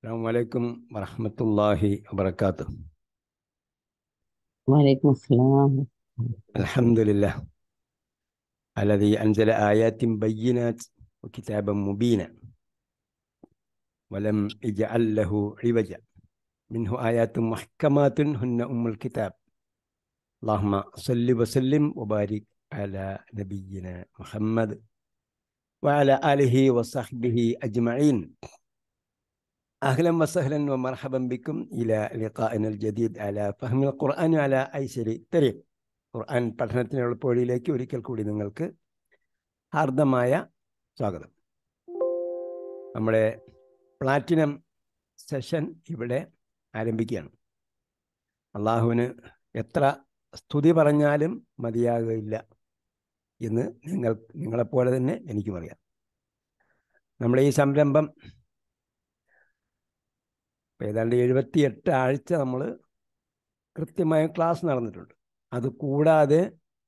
السلام عليكم ورحمة الله وبركاته وعليكم السلام الحمد لله الذي أنزل آيات بينات وكتابا مبينا ولم يجعل له عوجا منه آيات محكمات هن أم الكتاب اللهم صل وسلم وبارك على نبينا محمد وعلى آله وصحبه أجمعين أهلا وسهلا ومرحبا بكم إلى لقائنا الجديد على فهم القرآن على أيسر طريق ഖുർആൻ പഠനത്തിനുള്ള പോഴിയിലേക്ക് ഒരിക്കൽ കൂടി നിങ്ങൾക്ക് ഹാർദമായ സ്വാഗതം നമ്മുടെ പ്ലാറ്റിനം സെഷൻ ഇവിടെ ആരംഭിക്കുകയാണ് അള്ളാഹുവിന് എത്ര സ്തുതി പറഞ്ഞാലും മതിയാകുകയില്ല എന്ന് നിങ്ങൾ നിങ്ങളെപ്പോലെ തന്നെ എനിക്കും അറിയാം നമ്മുടെ ഈ സംരംഭം ഏതാണ്ട് എഴുപത്തിയെട്ട് ആഴ്ച നമ്മൾ കൃത്യമായ ക്ലാസ് നടന്നിട്ടുണ്ട് അത് കൂടാതെ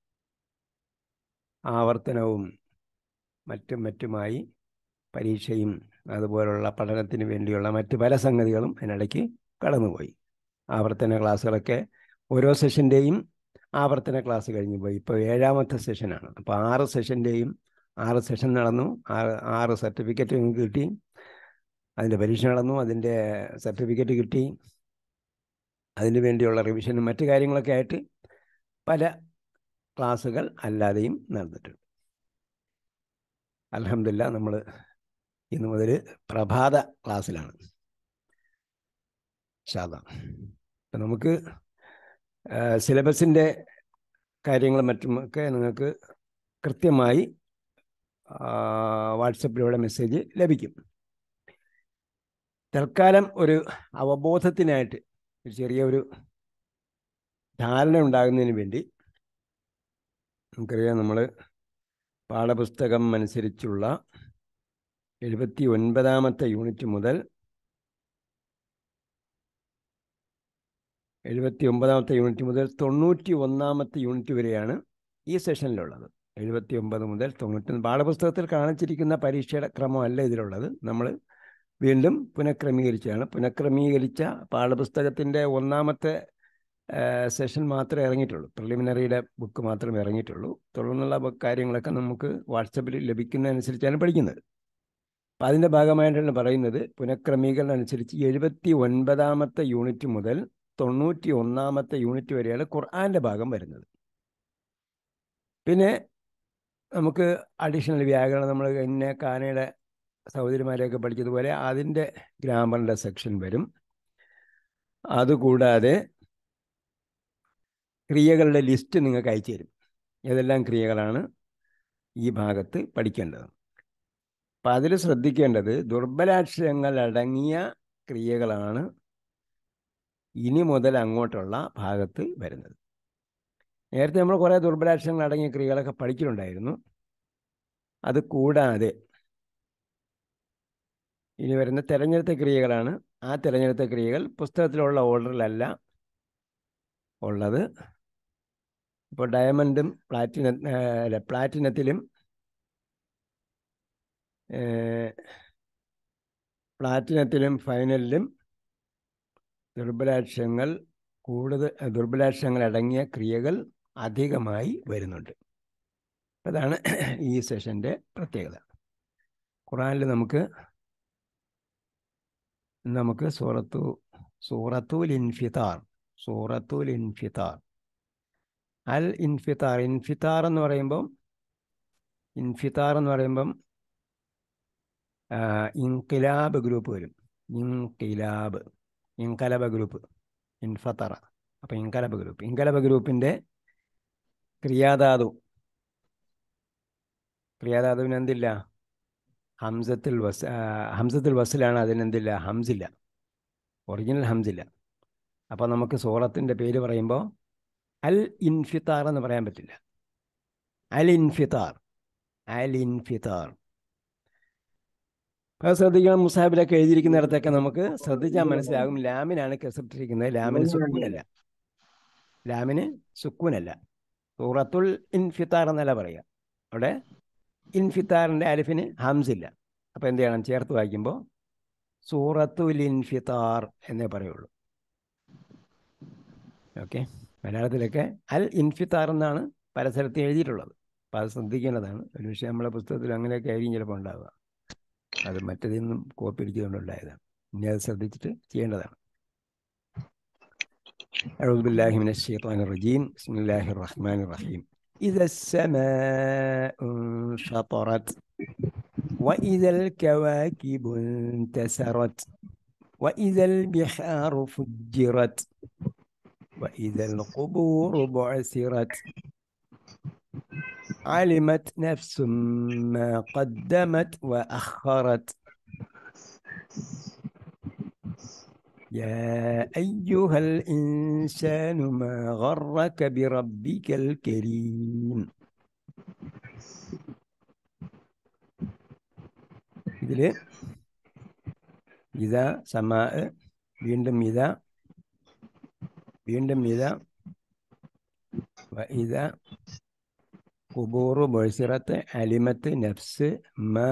ആവർത്തനവും മറ്റും മറ്റുമായി പരീക്ഷയും അതുപോലുള്ള പഠനത്തിന് വേണ്ടിയുള്ള മറ്റ് പല സംഗതികളും അതിനിടയ്ക്ക് കടന്നുപോയി ആവർത്തന ക്ലാസ്സുകളൊക്കെ ഓരോ സെഷൻ്റെയും ആവർത്തന ക്ലാസ് കഴിഞ്ഞു പോയി ഇപ്പോൾ ഏഴാമത്തെ സെഷനാണ് അപ്പോൾ ആറ് സെഷൻ്റെയും ആറ് സെഷൻ നടന്നു ആറ് ആറ് സർട്ടിഫിക്കറ്റ് നിങ്ങൾക്ക് കിട്ടി അതിൻ്റെ പരീക്ഷ നടന്നു അതിൻ്റെ സർട്ടിഫിക്കറ്റ് കിട്ടി അതിന് വേണ്ടിയുള്ള റിവിഷനും മറ്റു കാര്യങ്ങളൊക്കെ ആയിട്ട് പല ക്ലാസ്സുകൾ അല്ലാതെയും നടന്നിട്ടുണ്ട് അലഹമില്ല നമ്മൾ ഇന്ന് മുതൽ പ്രഭാത ക്ലാസ്സിലാണ് ശാദ അപ്പം നമുക്ക് സിലബസിൻ്റെ കാര്യങ്ങളും മറ്റുമൊക്കെ നിങ്ങൾക്ക് കൃത്യമായി വാട്സപ്പിലൂടെ മെസ്സേജ് ലഭിക്കും തൽക്കാലം ഒരു അവബോധത്തിനായിട്ട് ഒരു ചെറിയ ഒരു ധാരണ ഉണ്ടാകുന്നതിന് വേണ്ടി നമുക്കറിയാം നമ്മൾ പാഠപുസ്തകം അനുസരിച്ചുള്ള എഴുപത്തി ഒൻപതാമത്തെ യൂണിറ്റ് മുതൽ എഴുപത്തി ഒമ്പതാമത്തെ യൂണിറ്റ് മുതൽ തൊണ്ണൂറ്റി ഒന്നാമത്തെ യൂണിറ്റ് വരെയാണ് ഈ സെഷനിലുള്ളത് എഴുപത്തി ഒമ്പത് മുതൽ തൊണ്ണൂറ്റി പാഠപുസ്തകത്തിൽ കാണിച്ചിരിക്കുന്ന പരീക്ഷയുടെ ക്രമമല്ല ഇതിലുള്ളത് നമ്മൾ വീണ്ടും പുനഃക്രമീകരിച്ചാണ് പുനഃക്രമീകരിച്ച പാഠപുസ്തകത്തിൻ്റെ ഒന്നാമത്തെ സെഷൻ മാത്രമേ ഇറങ്ങിയിട്ടുള്ളൂ പ്രിലിമിനറിയുടെ ബുക്ക് മാത്രമേ ഇറങ്ങിയിട്ടുള്ളൂ തുടർന്നുള്ള കാര്യങ്ങളൊക്കെ നമുക്ക് വാട്സപ്പിൽ ലഭിക്കുന്നതനുസരിച്ചാണ് പഠിക്കുന്നത് അപ്പം അതിൻ്റെ ഭാഗമായിട്ടാണ് പറയുന്നത് പുനഃക്രമീകരണം അനുസരിച്ച് എഴുപത്തി ഒൻപതാമത്തെ യൂണിറ്റ് മുതൽ തൊണ്ണൂറ്റി ഒന്നാമത്തെ യൂണിറ്റ് വരെയാണ് ഖുർആൻ്റെ ഭാഗം വരുന്നത് പിന്നെ നമുക്ക് അഡീഷണൽ വ്യാകരണം നമ്മൾ എന്നെ കാനയുടെ സഹോദരിമാരെയൊക്കെ പഠിച്ചതുപോലെ അതിൻ്റെ ഗ്രാമറിൻ്റെ സെക്ഷൻ വരും അതുകൂടാതെ ക്രിയകളുടെ ലിസ്റ്റ് നിങ്ങൾക്ക് അയച്ചു തരും ഏതെല്ലാം ക്രിയകളാണ് ഈ ഭാഗത്ത് പഠിക്കേണ്ടത് അപ്പം അതിൽ ശ്രദ്ധിക്കേണ്ടത് ദുർബലാക്ഷരങ്ങൾ അടങ്ങിയ ക്രിയകളാണ് ഇനി മുതൽ അങ്ങോട്ടുള്ള ഭാഗത്ത് വരുന്നത് നേരത്തെ നമ്മൾ കുറേ ദുർബലാക്ഷരങ്ങൾ അടങ്ങിയ ക്രിയകളൊക്കെ പഠിച്ചിട്ടുണ്ടായിരുന്നു അത് കൂടാതെ ഇനി വരുന്ന തിരഞ്ഞെടുത്ത ക്രിയകളാണ് ആ തിരഞ്ഞെടുത്ത ക്രിയകൾ പുസ്തകത്തിലുള്ള ഓർഡറിലല്ല ഉള്ളത് ഇപ്പോൾ ഡയമണ്ടും പ്ലാറ്റിന അല്ല പ്ലാറ്റിനത്തിലും പ്ലാറ്റിനത്തിലും ഫൈനലിലും ദുർബലാക്ഷരങ്ങൾ കൂടുതൽ ദുർബലാക്ഷരങ്ങൾ അടങ്ങിയ ക്രിയകൾ അധികമായി വരുന്നുണ്ട് അതാണ് ഈ സെഷൻ്റെ പ്രത്യേകത ഖുറാനിൽ നമുക്ക് നമുക്ക് സൂറത്തു സൂറത്തുൽ ഇൻഫിത്താർ സൂറത്തുൽ ഇൻഫിത്താർ അൽ ഇൻഫിത്താർ ഇൻഫിത്താർ എന്ന് പറയുമ്പം ഇൻഫിത്താർ എന്ന് പറയുമ്പം ഇൻകിലാബ് ഗ്രൂപ്പ് വരും ഇൻകിലാബ് ഇൻകലബ ഗ്രൂപ്പ് ഇൻഫത്തറ അപ്പം ഇൻകലബ ഗ്രൂപ്പ് ഇൻകലബ ഗ്രൂപ്പിൻ്റെ ക്രിയാധാതു ക്രിയാധാതുവിന് എന്തില്ല ഹംസത്തിൽ വസ് ഹംസത്തിൽ വസ്സിലാണ് അതിനെന്തില്ല ഹംസില്ല ഒറിജിനൽ ഹംസില്ല അപ്പോൾ നമുക്ക് സൂറത്തിൻ്റെ പേര് പറയുമ്പോൾ അൽ ഇൻഫിത്താർ എന്ന് പറയാൻ പറ്റില്ല അൽ ഇൻഫിത്താർ അൽ ഇൻഫിത്താർ അത് ശ്രദ്ധിക്കണം മുസാബിലൊക്കെ എഴുതിയിരിക്കുന്നിടത്തൊക്കെ നമുക്ക് ശ്രദ്ധിച്ചാൽ മനസ്സിലാകും ലാമിനാണ് കെസപ്റ്റിരിക്കുന്നത് ലാമിന് സുക്കൂനല്ല ലാമിന് സുക്കൂനല്ല സൂറത്തുൽ ഇൻഫിത്താർ എന്നല്ല പറയുക അവിടെ ഇൻഫിത്താറിൻ്റെ അലിഫിന് ഹംസില്ല അപ്പോൾ എന്ത് ചെയ്യണം ചേർത്ത് വായിക്കുമ്പോൾ സൂറത്തുൽ ഇൻഫിത്താർ എന്നേ പറയുള്ളൂ ഓക്കെ മലയാളത്തിലൊക്കെ അൽ ഇൻഫിത്താർ എന്നാണ് പല സ്ഥലത്തും എഴുതിയിട്ടുള്ളത് അപ്പോൾ അത് ശ്രദ്ധിക്കേണ്ടതാണ് ഒരു പക്ഷേ നമ്മളെ പുസ്തകത്തിൽ അങ്ങനെയൊക്കെ ആയിരിക്കും ചിലപ്പോൾ ഉണ്ടാവുക അത് മറ്റതിൽ നിന്നും കോപ്പി അടിച്ചുകൊണ്ടുണ്ടായതാണ് ഇനി അത് ശ്രദ്ധിച്ചിട്ട് ചെയ്യേണ്ടതാണ് أعوذ بالله من الشيطان الرجيم بسم الله الرحمن الرحيم إذا السماء انشطرت وإذا الكواكب انتسرت وإذا البحار فجرت وإذا القبور بعثرت علمت نفس ما قدمت وأخرت يا أيها الإنسان ما غرك بربك الكريم ഇതിൽ ഇത സമാ വീണ്ടും ഇത വീണ്ടും ഇത ഇത കുബൂറു ബൊയ്സിറത്ത് അലിമത്ത് നഫ്സ് മ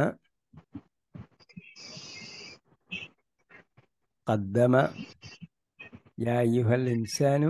قدم يا أيها الإنسان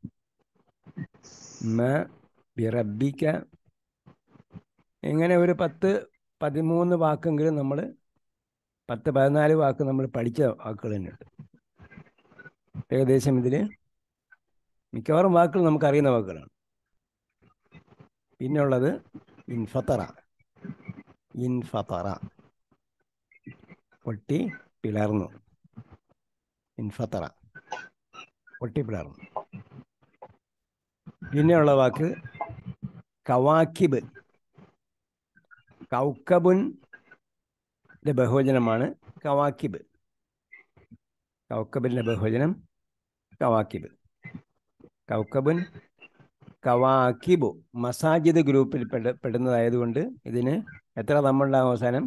ما بربك ഇങ്ങനെ ഒരു പത്ത് പതിമൂന്ന് വാക്കെങ്കിലും നമ്മൾ പത്ത് പതിനാല് വാക്ക് നമ്മൾ പഠിച്ച വാക്കുകൾ തന്നെയുണ്ട് ഏകദേശം ഇതിൽ മിക്കവാറും വാക്കുകൾ നമുക്കറിയുന്ന വാക്കുകളാണ് പിന്നെ ഉള്ളത് ഇൻഫത്തറ ഇൻഫത്തറ പൊട്ടി പിളർന്നു ഇൻഫത്തറ പൊട്ടിപ്പിളർന്നു പിന്നെയുള്ള വാക്ക് കവാക്കിബ് കൗക്കബുൻ്റെ ബഹുവചനമാണ് കവാക്കിബ് കൗക്കബിൻ്റെ ബഹുവചനം കവാക്കിബ് കൗക്കബുൻ കവാക്കിബു മസാജിദ് ഗ്രൂപ്പിൽ പെട പെടുന്നതായതുകൊണ്ട് ഇതിന് എത്ര തമ്മുണ്ടാകും അവസാനം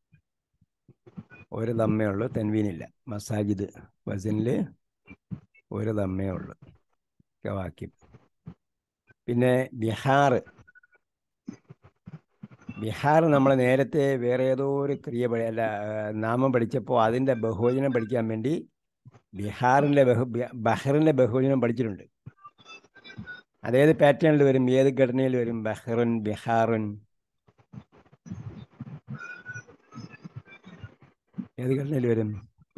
ഒരു തമ്മേ ഉള്ളൂ തെൻവീനില്ല മസാജിദ് വസനിൽ ഒരു തമ്മേ ഉള്ളൂ കവാക്കിബ് പിന്നെ ബിഹാർ ബിഹാർ നമ്മൾ നേരത്തെ വേറെ ഏതോ ഒരു ക്രിയ പഠി അല്ല നാമം പഠിച്ചപ്പോൾ അതിൻ്റെ ബഹുവചനം പഠിക്കാൻ വേണ്ടി ബിഹാറിൻ്റെ ബഹു ബഹ്റിൻ്റെ ബഹുവചനം പഠിച്ചിട്ടുണ്ട് അതേത് പാറ്റേണിൽ വരും ഏത് ഘടനയിൽ വരും ബഹ്റുൻ ബിഹാറുൻ ഏത് ഘടനയിൽ വരും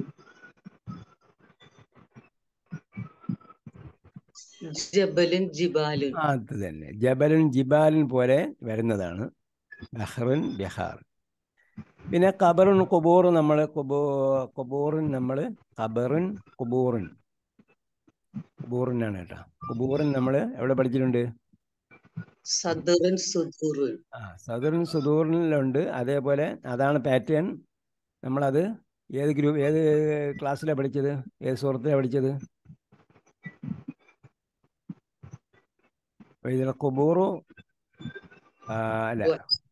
ജബലും ജിബാലും അത് തന്നെ ജബലുൻ ജിബാലുൻ പോലെ വരുന്നതാണ് ബഹ്റുൻ ബിഹാർ പിന്നെ ഖബറുൻ കുബൂർ നമ്മൾ കുബൂ കുബൂറിൻ നമ്മൾ ഖബറുൻ കുബൂറിൻ കുബൂറിനാണ് കേട്ടോ കുബൂറിൻ നമ്മൾ എവിടെ പഠിച്ചിട്ടുണ്ട് സദറുൻ സുദൂറുൻ ആ സദറിൻ സുദൂറിലുണ്ട് അതേപോലെ അതാണ് പാറ്റേൺ നമ്മളത് ഏത് ഗ്രൂപ്പ് ഏത് ക്ലാസ്സിലാണ് പഠിച്ചത് ഏത് സുഹൃത്തിലാണ് പഠിച്ചത് ഇതിൽ കുബൂറു ആ, അല്ല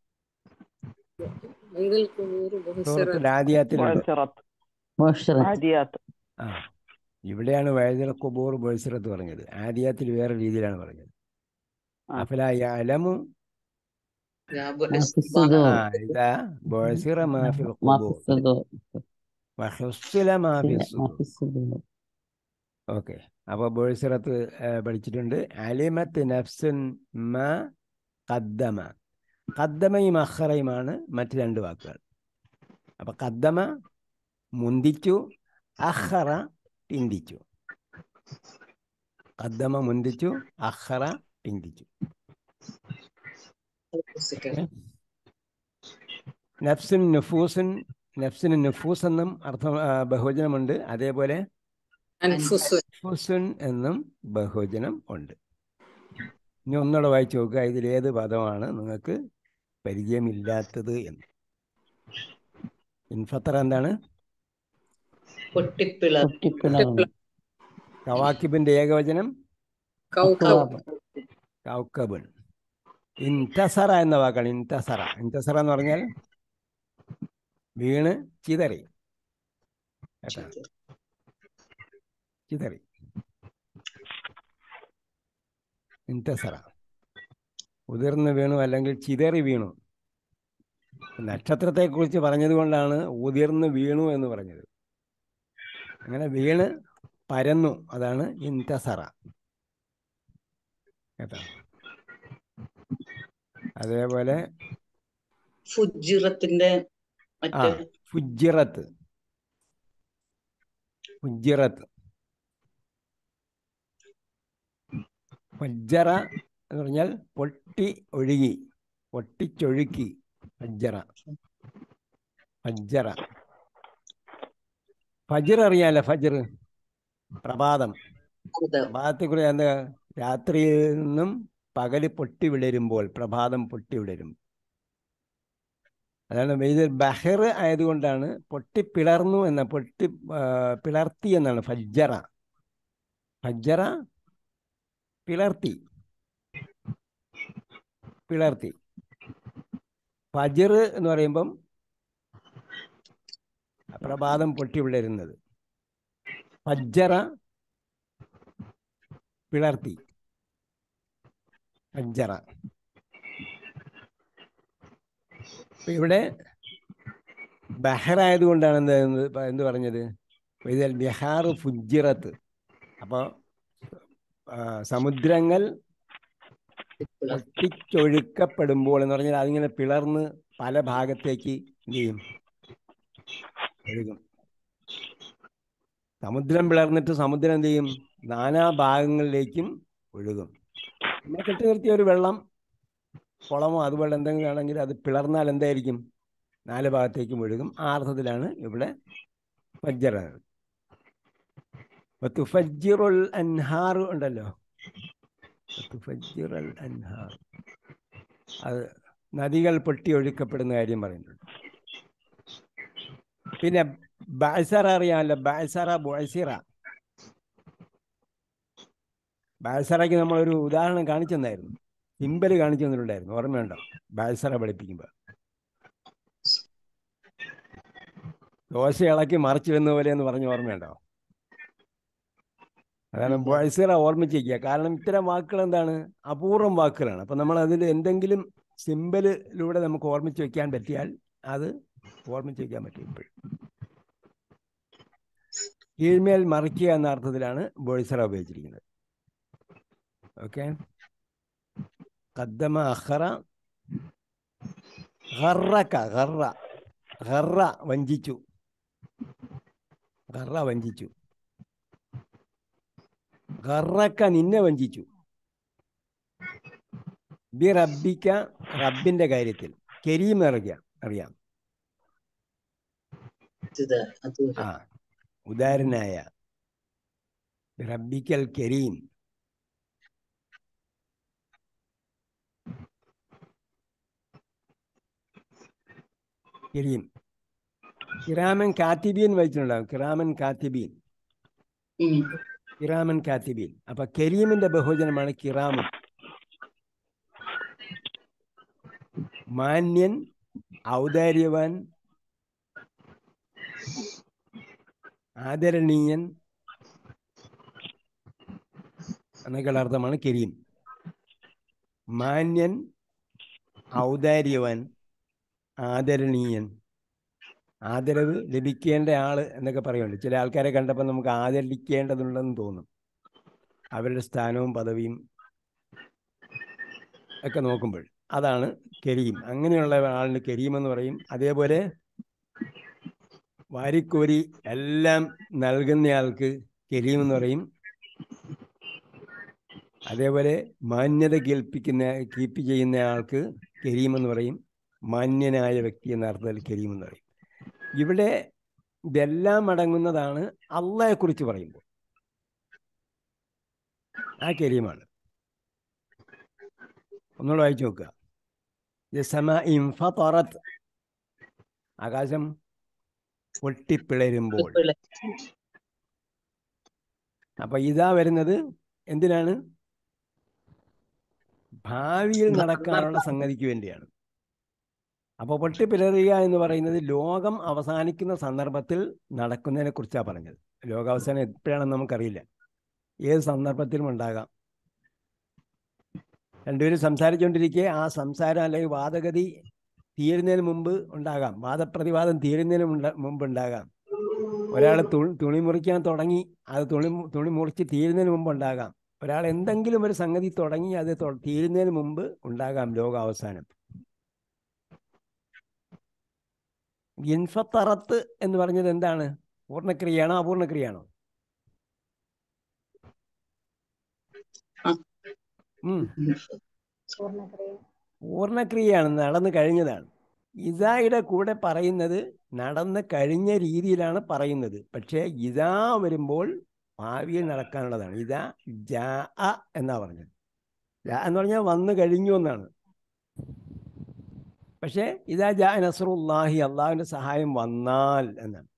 സൂറത്തുൽ ആദിയാത്തിലുണ്ട് മുഅശ്ശറത്ത് ആദിയാത്ത് ആ ഇവിടെയാണ് വൈദ്യുത കുബൂർ ബൊയ്സിറത്ത് പറഞ്ഞത് ആദിയാത്തിൽ വേറെ രീതിയിലാണ് പറഞ്ഞത് ആ. അഫല യഅലമു മാഫി സുദൂർ ആ ഇതാ ബൊയ്സിറ മാഫിൽ മാഫി ഖുബൂർ സുദൂർ വഹുസ്സില മാഫി സുദൂർ മാഫി സുദൂർ ഓക്കെ അപ്പോൾ ബോയ്സിറത്ത് പഠിച്ചിട്ടുണ്ട് അലിമത്ത് നഫ്സുൻ മ കദ്ദമ കദ്ദമയും അഹ്റയുമാണ് മറ്റ് രണ്ട് വാക്കുകൾ അപ്പം കദ്ദമ മുന്തിച്ചു അഹ്റ പിന്തിച്ചു കദ്ദമ മുന്തിച്ചു അഹ്റ പിന്തിച്ചു നഫ്സുൻ നുഫൂസുൻ നഫ്സിന് നുഫൂസ് എന്നും അർത്ഥം ആ, ബഹുവചനമുണ്ട് അതേപോലെ അൻഫുസുൻ ഫുസുൻ എന്നും ബഹുവചനം ഉണ്ട് ഇനി ഒന്നുകൂടെ വായിച്ചു നോക്കുക ഇതിൽ ഏത് പദമാണ് നിങ്ങൾക്ക് പരിചയമില്ലാത്തത് എന്ന് ഇൻഫത്തറ എന്താണ് പൊട്ടിപ്പിളർ പൊട്ടിപ്പിളർന്നു കവാക്കിബിന്റെ ഏകവചനം കൗകബ് കൗക്കബുൻ ഇൻതസറ എന്ന വാക്കാണ് ഇൻതസറ ഇൻതസറ എന്ന് പറഞ്ഞാൽ വീണ് ചിതറി കേട്ടോ ചിതറി ഇൻതസറ ഉതിർന്ന് വീണു അല്ലെങ്കിൽ ചിതറി വീണു നക്ഷത്രത്തെക്കുറിച്ച് പറഞ്ഞതുകൊണ്ടാണ് ഉതിർന്ന് വീണു എന്ന് പറഞ്ഞത് അങ്ങനെ വീണ് പരന്നു അതാണ് ഇന്തസറ കേട്ടോ അതേപോലെ ഫുജിറത്തിന്റെ ആ മറ്റേ ഫുജിറത്ത് ഫുജിറത്ത് ഫജ്ജറ എന്ന് പറഞ്ഞാൽ പൊട്ടി ഒഴുകി പൊട്ടിച്ചൊഴുക്കി ഫജ്ജറ ഫജ്ജറ ഫജർ അറിയാലോ ഫജർ പ്രഭാതം അത് പ്രഭാതത്തെക്കുറിച്ച് എന്താ രാത്രിയിൽ നിന്നും പകല് പൊട്ടി വിടരുമ്പോൾ പ്രഭാതം പൊട്ടി വിടരും അതാണ് ഇത് ബഹർ ആയതുകൊണ്ടാണ് പൊട്ടി പിളർന്നു എന്ന പൊട്ടി ആ, പിളർത്തി എന്നാണ് ഫജ്ജറ ഫജ്ജറ പിളർത്തി പിളർത്തി ഫജർ എന്ന് പറയുമ്പം പ്രഭാതം പൊട്ടി വിടരുന്നത് ഫജ്ജറ പിളർത്തി ഫജ്ജറ അപ്പൊ ഇവിടെ ബഹറായതുകൊണ്ടാണ് എന്ത് എന്ന് പ- എന്ത് പറഞ്ഞത് ഇതിൽ ബിഹാർ ഫുജിറത്ത് അപ്പോൾ സമുദ്രങ്ങൾ പൊട്ടിച്ചൊഴുക്കപ്പെടുമ്പോൾ എന്ന് പറഞ്ഞാൽ അതിങ്ങനെ പിളർന്ന് പല ഭാഗത്തേക്ക് എന്ത് ചെയ്യും ഒഴുകും സമുദ്രം പിളർന്നിട്ട് സമുദ്രം എന്ത് ചെയ്യും നാനാ ഭാഗങ്ങളിലേക്കും ഒഴുകും നമ്മൾ കെട്ടി നിർത്തിയ ഒരു വെള്ളം കുളമോ അതുപോലെ എന്തെങ്കിലും ആണെങ്കിൽ അത് പിളർന്നാൽ എന്തായിരിക്കും നാല് ഭാഗത്തേക്കും ഒഴുകും ആ അർത്ഥത്തിലാണ് ഇവിടെ ഫജ്ജറ തുഫജ്ജിറുൽ അൻഹാർ ഉണ്ടല്ലോ തുഫജ്ജിറുൽ അൻഹാർ അത് നദികൾ പൊട്ടി ഒഴുക്കപ്പെടുന്ന കാര്യം പറയുന്നുണ്ട് പിന്നെ ബാഴ്സറ അറിയാമല്ലോ ബാഴ്സറ ബുഴസിറ ബാഴ്സറയ്ക്ക് നമ്മളൊരു ഉദാഹരണം കാണിച്ചു തന്നായിരുന്നു സിമ്പൽ കാണിച്ചു തന്നിട്ടുണ്ടായിരുന്നു ഓർമ്മയുണ്ടോ ബാഴ്സറ പഠിപ്പിക്കുമ്പോൾ ദോശ ഇളക്കി മറിച്ചു വെന്ന പോലെ എന്ന് പറഞ്ഞ് ഓർമ്മയുണ്ടോ അതാണ് ബോയ്സിറ ഓർമ്മിച്ചിരിക്കുക കാരണം ഇത്തരം വാക്കുകൾ എന്താണ് അപൂർവം വാക്കുകളാണ് അപ്പം നമ്മൾ അതിൽ എന്തെങ്കിലും സിമ്പലിലൂടെ നമുക്ക് ഓർമ്മിച്ച് വെക്കാൻ പറ്റിയാൽ അത് ഓർമ്മിച്ച് വെക്കാൻ പറ്റും ഇപ്പോഴും കീഴ്മേൽ മറിക്കുക എന്ന അർത്ഥത്തിലാണ് ബോയ്സറ ഉപയോഗിച്ചിരിക്കുന്നത് ഓക്കെ കദ്ദമ അഹറ ഹറക്ക ഹറ ഹറ വഞ്ചിച്ചു ഹറ വഞ്ചിച്ചു ഹറക്ക നിന്നെ വഞ്ചിച്ചു ബി റബ്ബിക്ക റബ്ബിന്റെ കാര്യത്തിൽ കരീം അറിയാം അറിയാം ഇത് അത് ആ ഉദാരനായ റബ്ബിക്കൽ കരീം കരീം കിറാമൻ കാത്തിബീൻ വായിച്ചിട്ടുണ്ടാവും കിറാമൻ കാത്തിബീൻ ഉം. കിറാമൻ കാത്തിബീൻ അപ്പൊ കരീമിന്റെ ബഹുജനമാണ് കിറാമൻ മാന്യൻ ഔദാര്യവാൻ ആദരണീയൻ എന്നൊക്കെയുള്ള അർത്ഥമാണ് കരീം മാന്യൻ ഔദാര്യവാൻ ആദരണീയൻ ആദരവ് ലഭിക്കേണ്ട ആള് എന്നൊക്കെ പറയുന്നുണ്ട് ചില ആൾക്കാരെ കണ്ടപ്പോൾ നമുക്ക് ആദരിക്കേണ്ടതുണ്ടെന്ന് തോന്നും അവരുടെ സ്ഥാനവും പദവിയും ഒക്കെ നോക്കുമ്പോൾ അതാണ് കരീം അങ്ങനെയുള്ള ആളിന് കരീം എന്ന് പറയും അതേപോലെ വാരിക്കോരി എല്ലാം നൽകുന്നയാൾക്ക് കരീം എന്ന് പറയും അതേപോലെ മാന്യത കേൾപ്പിക്കുന്ന കീപ്പ് ചെയ്യുന്ന ആൾക്ക് കരീം എന്ന് പറയും മാന്യനായ വ്യക്തി എന്ന അർത്ഥത്തിൽ കരീം എന്ന് പറയും ഇവിടെ ഇതെല്ലാം അടങ്ങുന്നതാണ് അള്ളയെക്കുറിച്ച് പറയുമ്പോൾ ആ കരീമാണ് ഒന്നുകൂടെ വായിച്ചു നോക്കുക ജസമ ഇൻഫറത്ത് ആകാശം പൊട്ടിപ്പിളരുമ്പോൾ പിള- അപ്പൊ ഇതാ വരുന്നത് എന്തിനാണ് ഭാവിയിൽ നടക്കാനുള്ള സംഗതിക്ക് വേണ്ടിയാണ് അപ്പോൾ പൊട്ടിപ്പിളറുക എന്ന് പറയുന്നത് ലോകം അവസാനിക്കുന്ന സന്ദർഭത്തിൽ നടക്കുന്നതിനെ കുറിച്ചാണ് പറഞ്ഞത് ലോകാവസാനം എപ്പോഴാണെന്ന് നമുക്കറിയില്ല ഏത് സന്ദർഭത്തിലും ഉണ്ടാകാം രണ്ടുപേരും സംസാരിച്ചുകൊണ്ടിരിക്കെ ആ സംസാരം അല്ലെങ്കിൽ വാദഗതി തീരുന്നതിന് മുമ്പ് ഉണ്ടാകാം വാദപ്രതിവാദം തീരുന്നതിന് മുണ്ട- മുമ്പ് ഉണ്ടാകാം ഒരാൾ തുണി തുണി മുറിക്കാൻ തുടങ്ങി അത് തുണി മു- തുണി മുറിച്ച് തീരുന്നതിന് മുമ്പ് ഉണ്ടാകാം ഒരാൾ എന്തെങ്കിലും ഒരു സംഗതി തുടങ്ങി അത് തൊ- തീരുന്നതിന് മുമ്പ് ഉണ്ടാകാം ലോകാവസാനം ഇൻഫത്തറത്ത് എന്ന് പറഞ്ഞത് എന്താണ് പൂർണ്ണക്രിയയാണോ അപൂർണക്രിയയാണോ ആ. ഉം പൂർണ്ണക്രിയയാണ് നടന്നു കഴിഞ്ഞതാണ് ഇതായുടെ കൂടെ പറയുന്നത് നടന്ന് കഴിഞ്ഞ രീതിയിലാണ് പറയുന്നത് പക്ഷേ ഇതാ വരുമ്പോൾ ഭാവിയിൽ നടക്കാനുള്ളതാണ് ഇതാ ജാ എന്നാ പറഞ്ഞത് ജാ എന്ന് പറഞ്ഞാൽ വന്നു കഴിഞ്ഞു എന്നാണ് പക്ഷേ ഇതാ ജാ നസറുല്ലാഹി അള്ളാഹുവിൻ്റെ സഹായം വന്നാൽ എന്നാണ്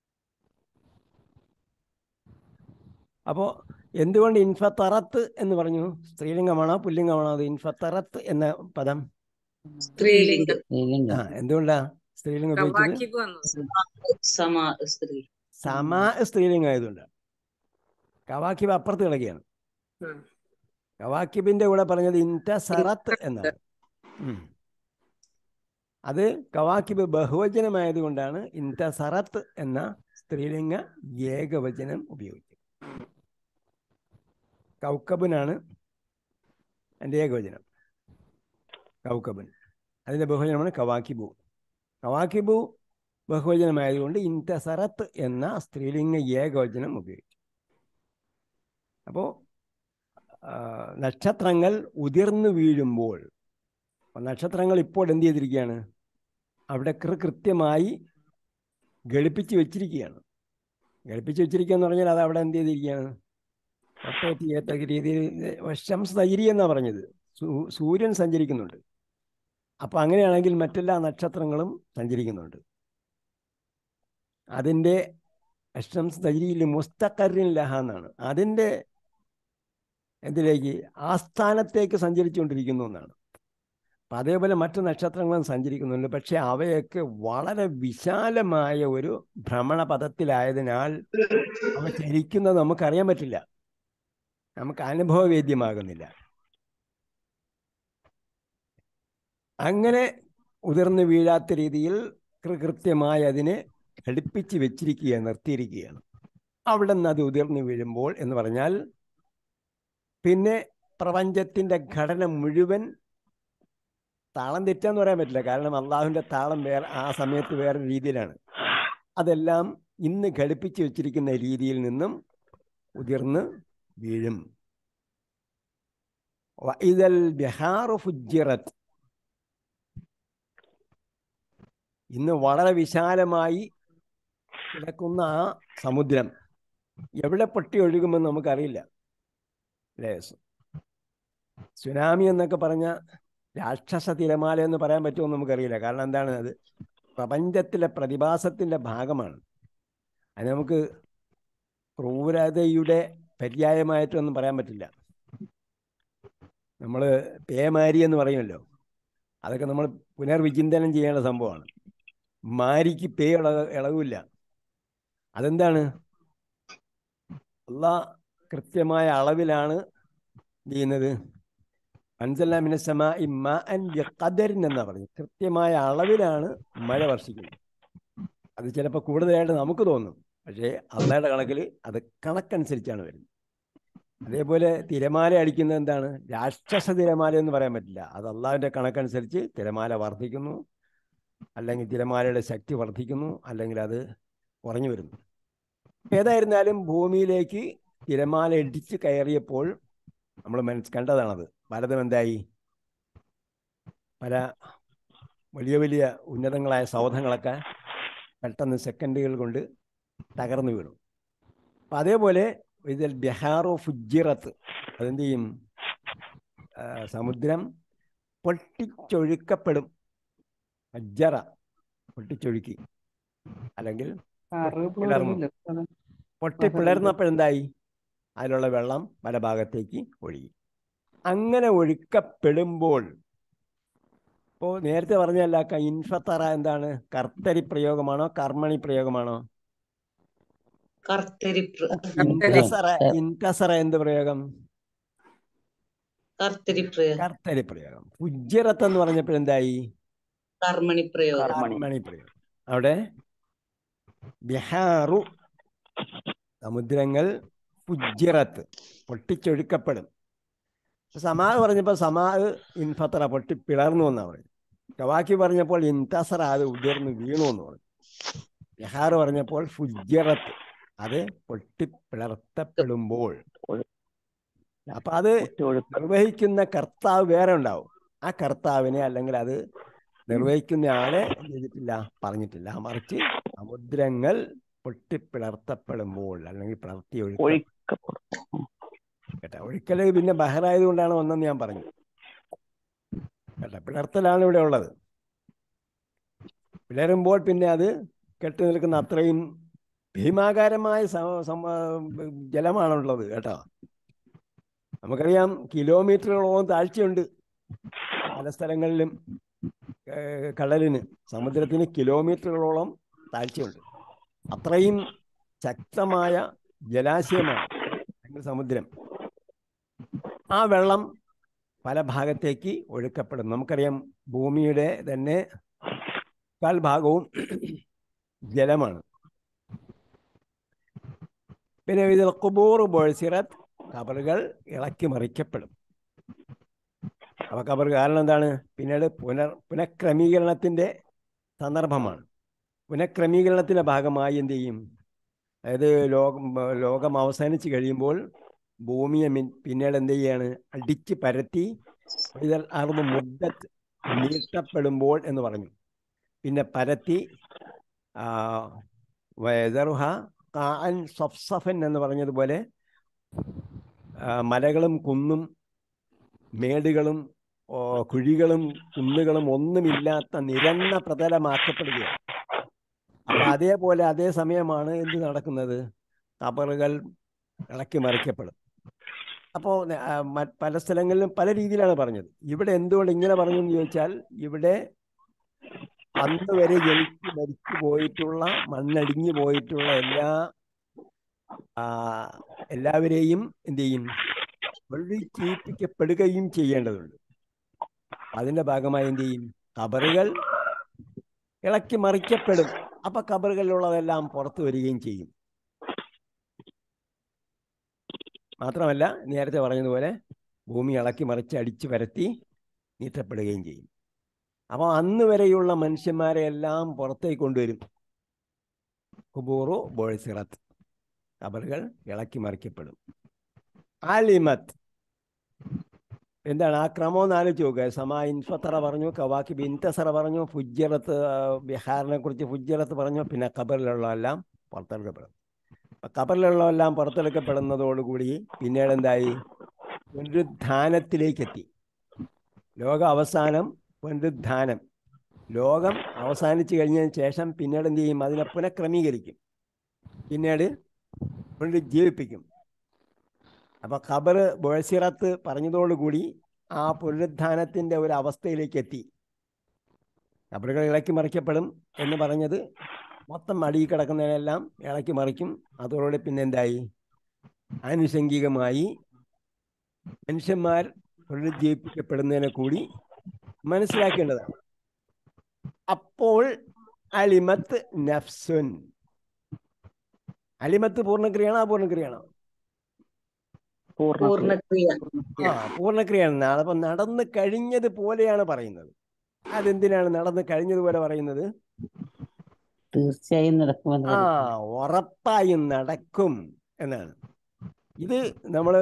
അപ്പോൾ എന്തുകൊണ്ട് ഇൻഫത്തറത്ത് എന്ന് പറഞ്ഞു സ്ത്രീലിംഗമാണോ പുല്ലിംഗമാണോ അത് ഇൻഫത്തറത്ത് എന്ന പദം സ്ത്രീലിംഗം ആ സ്ത്രീലിംഗം എന്തുകൊണ്ടാ സ്ത്രീലിംഗം ഉപയോഗിച്ചത് കവാക്കിബ് വന്നത് സമാ സ്ത്രീ സമാ സ്ത്രീലിംഗം ആയതുകൊണ്ട് കവാക്കിബ് അപ്പുറത്ത് കിടക്കുകയാണ് ഉം. കവാക്കിബിന്റെ കൂടെ പറഞ്ഞത് ഇൻറ്റസറത്ത് എന്നാണ് ഉം. അത് കവാക്കിബ് ബഹുവചനമായതുകൊണ്ടാണ് ഇൻറ്റസറത്ത് എന്ന സ്ത്രീലിംഗ ഏകവചനം ഉപയോഗിച്ചത് കൗക്കബിനാണ് എൻ്റെ ഏകവചനം കൗക്കബൻ അതിൻ്റെ ബഹുവചനമാണ് കവാക്കിബു കവാക്കിബു ബഹുവചനമായതുകൊണ്ട് ഇൻറ്റസറത്ത് എന്ന സ്ത്രീലിംഗ ഏകവചനം ഉപയോഗിച്ചു അപ്പോൾ നക്ഷത്രങ്ങൾ ഉതിർന്നു വീഴുമ്പോൾ നക്ഷത്രങ്ങൾ ഇപ്പോൾ എന്ത് ചെയ്തിരിക്കുകയാണ് അവിടെ കൃ കൃത്യമായി ഘടിപ്പിച്ച് വെച്ചിരിക്കുകയാണ് ഘടിപ്പിച്ച് വെച്ചിരിക്കുക എന്ന് പറഞ്ഞാൽ അത് അവിടെ എന്ത് ചെയ്തിരിക്കുകയാണ് റൊട്ടേറ്റ് ചെയ്യത്തക്ക രീതിയിൽ ശംസ് തൈരി എന്നാണ് പറഞ്ഞത് സൂ- സൂര്യൻ സഞ്ചരിക്കുന്നുണ്ട് അപ്പോൾ അങ്ങനെയാണെങ്കിൽ മറ്റെല്ലാ നക്ഷത്രങ്ങളും സഞ്ചരിക്കുന്നുണ്ട് അതിൻ്റെ അഷ്ടംസ് തൈരിയിൽ മുസ്തഖറിൻ ലഹ എന്നാണ് അതിൻ്റെ എന്തിലേക്ക് ആസ്ഥാനത്തേക്ക് സഞ്ചരിച്ചുകൊണ്ടിരിക്കുന്നു എന്നാണ് അപ്പം അതേപോലെ മറ്റു നക്ഷത്രങ്ങളും സഞ്ചരിക്കുന്നുണ്ട് പക്ഷെ അവയൊക്കെ വളരെ വിശാലമായ ഒരു ഭ്രമണപഥത്തിലായതിനാൽ അവ ചരിക്കുന്നത് നമുക്കറിയാൻ പറ്റില്ല നമുക്ക് അനുഭവവേദ്യമാകുന്നില്ല അങ്ങനെ ഉതിർന്നു വീഴാത്ത രീതിയിൽ കൃ- കൃത്യമായി അതിനെ ഘടിപ്പിച്ച് വെച്ചിരിക്കുകയാണ് നിർത്തിയിരിക്കുകയാണ് അവിടെ നിന്ന് അത് ഉതിർന്നു വീഴുമ്പോൾ എന്ന് പറഞ്ഞാൽ പിന്നെ പ്രപഞ്ചത്തിൻ്റെ ഘടന മുഴുവൻ താളം തെറ്റാന്ന് പറയാൻ പറ്റില്ല കാരണം അള്ളാഹുവിൻ്റെ താളം വേറെ ആ സമയത്ത് വേറെ രീതിയിലാണ് അതെല്ലാം ഇന്ന് ഘടിപ്പിച്ച് വെച്ചിരിക്കുന്ന രീതിയിൽ നിന്നും ഉതിർന്ന് വീഴും വഇദൽ ബിഹാറു ഫുജ്ജിറത്ത് ഇന്ന് വളരെ വിശാലമായി കിടക്കുന്ന ആ സമുദ്രം എവിടെ പൊട്ടി ഒഴുകുമെന്ന് നമുക്കറിയില്ല അല്ലേ സുനാമി എന്നൊക്കെ പറഞ്ഞ രാക്ഷസ തിരമാല എന്ന് പറയാൻ പറ്റുമോ നമുക്കറിയില്ല കാരണം എന്താണ് അത് പ്രപഞ്ചത്തിലെ പ്രതിഭാസത്തിൻ്റെ ഭാഗമാണ് അത് നമുക്ക് ക്രൂരതയുടെ പര്യായമായിട്ടൊന്നും പറയാൻ പറ്റില്ല നമ്മൾ പേമാരി എന്ന് പറയുമല്ലോ അതൊക്കെ നമ്മൾ പുനർവിചിന്തനം ചെയ്യേണ്ട സംഭവമാണ് മാരിക്ക് പേ ഇളക ഇളവില്ല അതെന്താണ് അള്ളാ കൃത്യമായ അളവിലാണ് എന്ത് ചെയ്യുന്നത് അൻസല്ലാമിനസമ ഇമ്മ അൻ ഖദറിൻ എന്നാ പറഞ്ഞു കൃത്യമായ അളവിലാണ് മഴ വർഷിക്കുന്നത് അത് ചിലപ്പോൾ കൂടുതലായിട്ട് നമുക്ക് തോന്നും പക്ഷേ അള്ളയുടെ കണക്കിൽ അത് കണക്കനുസരിച്ചാണ് വരുന്നത് അതേപോലെ തിരമാല അടിക്കുന്നത് എന്താണ് രാക്ഷസ തിരമാല എന്ന് പറയാൻ പറ്റില്ല അത് അള്ളാഹുവിൻ്റെ കണക്കനുസരിച്ച് തിരമാല വർദ്ധിക്കുന്നു അല്ലെങ്കിൽ തിരമാലയുടെ ശക്തി വർദ്ധിക്കുന്നു അല്ലെങ്കിൽ അത് കുറഞ്ഞു വരുന്നു ഏതായിരുന്നാലും ഭൂമിയിലേക്ക് തിരമാല ഇടിച്ച് കയറിയപ്പോൾ നമ്മൾ മനസ്സ് കണ്ടതാണത് പലതും എന്തായി പല വലിയ വലിയ ഉന്നതങ്ങളായ സൗധങ്ങളൊക്കെ പെട്ടെന്ന് സെക്കൻഡുകൾ കൊണ്ട് തകർന്നു വീണു അപ്പം അതേപോലെ ഇതിൽ ബിഹാറോ ഫുജിറത്ത് അതെന്ത് ചെയ്യും ആ, സമുദ്രം പൊട്ടിച്ചൊഴുക്കപ്പെടും അജ്ജറ പൊട്ടിച്ചൊഴുക്കി അല്ലെങ്കിൽ പിളർന്നു പൊട്ടി പിളർന്നപ്പോഴെന്തായി അതിലുള്ള വെള്ളം പല ഭാഗത്തേക്ക് ഒഴുകി അങ്ങനെ ഒഴുക്കപ്പെടുമ്പോൾ ഇപ്പോൾ നേരത്തെ പറഞ്ഞല്ല ഇൻഫത്തറ എന്താണ് കർത്തരി പ്രയോഗമാണോ കർമ്മണി പ്രയോഗമാണോ കർത്തരി പ്ര- ഇൻകസറ ഇൻകസറ എന്ത് പ്രയോഗം കർത്തരി പ്രയോഗം കർത്തരി പ്രയോഗം പുജ്യറത്ത് എന്ന് പറഞ്ഞപ്പോഴെന്തായി കർമ്മണി പ്രയോഗം കർമ്മണി പ്രയോഗം അവിടെ ബിഹാറു സമുദ്രങ്ങൾ ഫുജിറത്ത് പൊട്ടിച്ചൊഴുക്കപ്പെടും സമാ പറഞ്ഞപ്പോൾ സമാ ഇൻഫത്തറ പൊട്ടി പിളർന്നു എന്നാണ് പറഞ്ഞു കവാക്കി പറഞ്ഞപ്പോൾ ഇൻതസറ അത് ഉതിർന്ന് വീണു എന്ന് പറഞ്ഞു ബിഹാർ പറഞ്ഞപ്പോൾ ഫുജിറത്ത് അത് പൊട്ടി പിളർത്തപ്പെടുമ്പോൾ അപ്പൊ അത് നിർവഹിക്കുന്ന കർത്താവ് വേറെ ഉണ്ടാവും ആ കർത്താവിനെ അല്ലെങ്കിൽ അത് നിർവഹിക്കുന്ന ആളെ എന്ത് ചെയ്തിട്ടില്ല പറഞ്ഞിട്ടില്ല മറിച്ച് സമുദ്രങ്ങൾ പൊട്ടിപ്പിളർത്തപ്പെടുമ്പോൾ അല്ലെങ്കിൽ പിളർത്തി ഒഴുക്ക ഒഴുക്കപ്പെടും കേട്ടോ ഒഴുക്കല് പിന്നെ ബഹറായത് കൊണ്ടാണ് വന്നെന്ന് ഞാൻ പറഞ്ഞു കേട്ടോ പിളർത്തലാണ് ഇവിടെ ഉള്ളത് പിളരുമ്പോൾ പിന്നെ അത് കെട്ടി നിൽക്കുന്ന അത്രയും ഭീമാകാരമായ സ- സമ- ജലമാണുള്ളത് കേട്ടോ നമുക്കറിയാം കിലോമീറ്ററുകളോളം താഴ്ചയുണ്ട് പല സ്ഥലങ്ങളിലും ഏഹ്, കടലിന് സമുദ്രത്തിന് കിലോമീറ്ററുകളോളം താഴ്ചയുണ്ട് അത്രയും ശക്തമായ ജലാശയമാണ് അല്ലെങ്കിൽ സമുദ്രം ആ വെള്ളം പല ഭാഗത്തേക്ക് ഒഴുക്കപ്പെടും നമുക്കറിയാം ഭൂമിയുടെ തന്നെ കാൽ ഭാഗവും ജലമാണ് പിന്നെ ഇതിൽ കുബൂർ ബോഴ്സിറത്ത് കബറുകൾ ഇളക്കി മറിക്കപ്പെടും അപ്പൊ കബർ കാരണം എന്താണ് പിന്നീട് പുനർ പുനഃക്രമീകരണത്തിന്റെ സന്ദർഭമാണ് പുനഃക്രമീകരണത്തിന്റെ ഭാഗമായി എന്ത് ചെയ്യും അതായത് ലോകം ലോകം അവസാനിച്ച് കഴിയുമ്പോൾ ഭൂമിയെ മിൻ- പിന്നീട് എന്ത് ചെയ്യാണ് അടിച്ച് പരത്തി ഇതിൽ അറുപത് മുദ്ദത്ത് നീട്ടപ്പെടുമ്പോൾ എന്ന് പറഞ്ഞു പിന്നെ പരത്തി ആ, വയദറുഹ കാൻ സഫ്സഫൻ എന്ന് പറഞ്ഞതുപോലെ ആ, മലകളും കുന്നും മേടുകളും ഓ, കുഴികളും കുന്നുകളും ഒന്നുമില്ലാത്ത നിരന്ന പ്രതലമാക്കപ്പെടുകയാണ് അപ്പൊ അതേപോലെ അതേ സമയമാണ് എന്ത് നടക്കുന്നത് കബറുകൾ ഇളക്കി മറിക്കപ്പെടും അപ്പോൾ പല സ്ഥലങ്ങളിലും പല രീതിയിലാണ് പറഞ്ഞത് ഇവിടെ എന്തുകൊണ്ട് ഇങ്ങനെ പറഞ്ഞു എന്ന് ചോദിച്ചാൽ ഇവിടെ അന്ന് വരെ ജനിച്ച് മരിച്ചു പോയിട്ടുള്ള മണ്ണടിഞ്ഞു പോയിട്ടുള്ള എല്ലാ ആ, എല്ലാവരെയും എന്ത് ചെയ്യും വെള്ളിച്ചീപ്പിക്കപ്പെടുകയും ചെയ്യേണ്ടതുണ്ട് അതിന്റെ ഭാഗമായി എന്ത് ചെയ്യും കബറുകൾ ഇളക്കി മറിക്കപ്പെടും അപ്പൊ കബറുകളിലുള്ളതെല്ലാം പുറത്തു വരികയും ചെയ്യും മാത്രമല്ല നേരത്തെ പറഞ്ഞതുപോലെ ഭൂമി ഇളക്കി മറിച്ച് അടിച്ചു പരത്തി നീട്ടപ്പെടുകയും ചെയ്യും അപ്പോൾ അന്ന് വരെയുള്ള മനുഷ്യന്മാരെ എല്ലാം പുറത്തേക്ക് കൊണ്ടുവരും കുബൂറു ബോഴ്സിറത്ത് കബറുകൾ ഇളക്കി മറിക്കപ്പെടും ആലിമത്ത് എന്താണ് ആ ക്രമം എന്ന് ആലോചിച്ച് നോക്കുക സമ ഇൻഫത്തറ പറഞ്ഞു കവാക്കി ബിൻതസറ പറഞ്ഞു ഫുജ്ജറത്ത് ബിഹാറിനെ കുറിച്ച് ഫുജ്ജറത്ത് പറഞ്ഞു പിന്നെ ഖബറിലുള്ളതെല്ലാം പുറത്തെടുക്കപ്പെടും അപ്പൊ ഖബറിലുള്ളതെല്ലാം പുറത്തെടുക്കപ്പെടുന്നതോടുകൂടി പിന്നീട് എന്തായി പുനരുദ്ധാനത്തിലേക്ക് എത്തി ലോക അവസാനം പുനരുദ്ധാനം ലോകം അവസാനിച്ചു കഴിഞ്ഞതിന് ശേഷം പിന്നീട് എന്ത് ചെയ്യും അതിനെ പുനഃക്രമീകരിക്കും പിന്നീട് പുനരുജ്ജീവിപ്പിക്കും അപ്പൊ ഖബർ ബോഴ്സിറത്ത് പറഞ്ഞതോടുകൂടി ആ പുനരുദ്ധാനത്തിന്റെ ഒരു അവസ്ഥയിലേക്ക് എത്തി ഖബറുകൾ ഇളക്കി മറിക്കപ്പെടും എന്ന് പറഞ്ഞത് മൊത്തം അടിയിൽ കിടക്കുന്നതിനെല്ലാം ഇളക്കി മറിക്കും അതോടെ പിന്നെ എന്തായി ആനുഷംഗികമായി മനുഷ്യന്മാർ പുനരുജ്ജീവിപ്പിക്കപ്പെടുന്നതിനെ കൂടി മനസ്സിലാക്കേണ്ടതാണ് അപ്പോൾ അലിമത്ത് നഫ്സുൻ അലിമത്ത് പൂർണ്ണക്രിയാണോ അപൂർണക്രിയാണോ പൂർണ്ണ പൂർണ്ണക്രിയ ആ പൂർണ്ണക്രിയയാണ് നാളെ അപ്പം നടന്നു കഴിഞ്ഞത് പോലെയാണ് പറയുന്നത് അതെന്തിനാണ് നടന്നു കഴിഞ്ഞതുപോലെ പറയുന്നത് തീർച്ചയായും നടക്കുമെന്ന് ആ കരുതുന്നു. ഉറപ്പായും നടക്കും എന്നാണ് ഇത് നമ്മൾ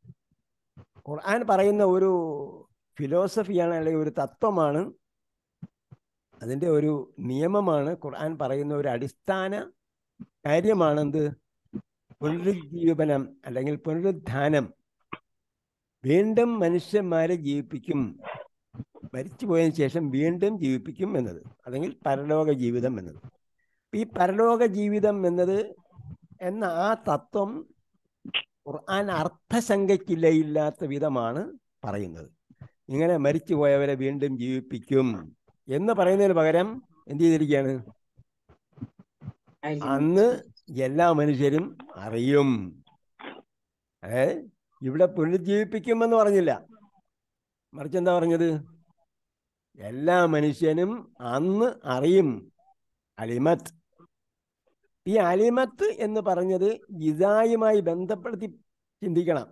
ഖുർആൻ പറയുന്ന ഒരു ഫിലോസഫിയാണ് അല്ലെങ്കിൽ ഒരു തത്വമാണ് അതിൻ്റെ ഒരു നിയമമാണ് ഖുർആൻ പറയുന്ന ഒരു അടിസ്ഥാന കാര്യമാണ് എന്ത് പുനരുജ്ജീവനം അല്ലെങ്കിൽ പുനരുദ്ധാനം വീണ്ടും മനുഷ്യന്മാരെ ജീവിപ്പിക്കും മരിച്ചു പോയതിനു ശേഷം വീണ്ടും ജീവിപ്പിക്കും എന്നത് അല്ലെങ്കിൽ പരലോക ജീവിതം എന്നത് ഈ പരലോക ജീവിതം എന്നത് എന്ന ആ തത്വം ഖുർആൻ അർത്ഥശങ്കയ്ക്കില്ലയില്ലാത്ത വിധമാണ് പറയുന്നത് ഇങ്ങനെ മരിച്ചു പോയവരെ വീണ്ടും ജീവിപ്പിക്കും എന്ന് പറയുന്നതിന് പകരം എന്ത് ചെയ്തിരിക്കുകയാണ് അന്ന് എല്ലാ മനുഷ്യരും അറിയും അതായത് ഇവിടെ പുനരുജ്ജീവിപ്പിക്കുമെന്ന് പറഞ്ഞില്ല മറിച്ച് എന്താ പറഞ്ഞത് എല്ലാ മനുഷ്യനും അന്ന് അറിയും അലിമത്ത് ഈ അലിമത്ത് എന്ന് പറഞ്ഞത് ഇതായുമായി ബന്ധപ്പെടുത്തി ചിന്തിക്കണം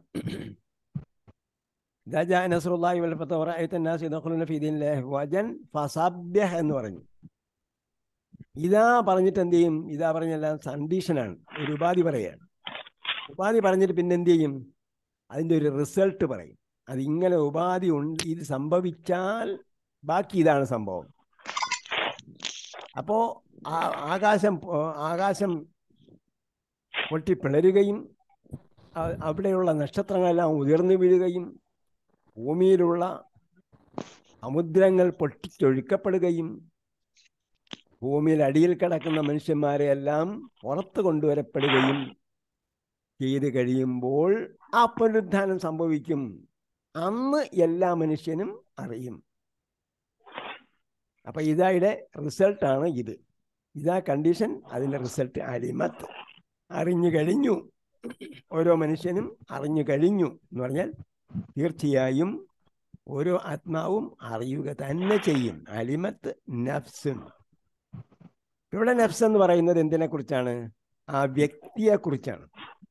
ഇതാ ജാ നസ്രുല്ലാഹി വൽ ഫതഹ് വറഅയ്ത الناس يدخلون في دين الله أفواجا فسبح എന്ന് പറഞ്ഞു ഇതാ പറഞ്ഞിട്ട് എന്ത് ചെയ്യും ഇതാ പറഞ്ഞെല്ലാം കണ്ടീഷനാണ് ഒരു ഉപാധി പറയാണ് ഉപാധി പറഞ്ഞിട്ട് പിന്നെ എന്ത് ചെയ്യും അതിൻ്റെ ഒരു റിസൾട്ട് പറയും അതിങ്ങനെ ഉപാധി ഉണ്ട് ഇത് സംഭവിച്ചാൽ ബാക്കി ഇതാണ് സംഭവം അപ്പോൾ ആകാശം പോ- ആകാശം പൊട്ടിപ്പിളരുകയും അ- അവിടെയുള്ള നക്ഷത്രങ്ങളെല്ലാം ഉയർന്നു വീഴുകയും ഭൂമിയിലുള്ള സമുദ്രങ്ങൾ പൊട്ടിച്ചൊഴുക്കപ്പെടുകയും ഭൂമിയിൽ അടിയിൽ കിടക്കുന്ന മനുഷ്യന്മാരെ എല്ലാം പുറത്ത് കൊണ്ടുവരപ്പെടുകയും ചെയ്ത് കഴിയുമ്പോൾ ആ പുനരുദ്ധാനം സംഭവിക്കും അന്ന് എല്ലാ മനുഷ്യനും അറിയും അപ്പൊ ഇതായുടെ റിസൾട്ടാണ് ഇത് ഇതാ കണ്ടീഷൻ അതിന്റെ റിസൾട്ട് അരിമത്ത് അറിഞ്ഞു കഴിഞ്ഞു ഓരോ മനുഷ്യനും അറിഞ്ഞു കഴിഞ്ഞു എന്ന് പറഞ്ഞാൽ തീർച്ചയായും ഓരോ ആത്മാവും അറിയുക തന്നെ ചെയ്യും അലിമത്ത് നഫ്സുൻ ഇവിടെ നഫ്സ് എന്ന് പറയുന്നത് എന്തിനെ കുറിച്ചാണ് ആ വ്യക്തിയെ കുറിച്ചാണ്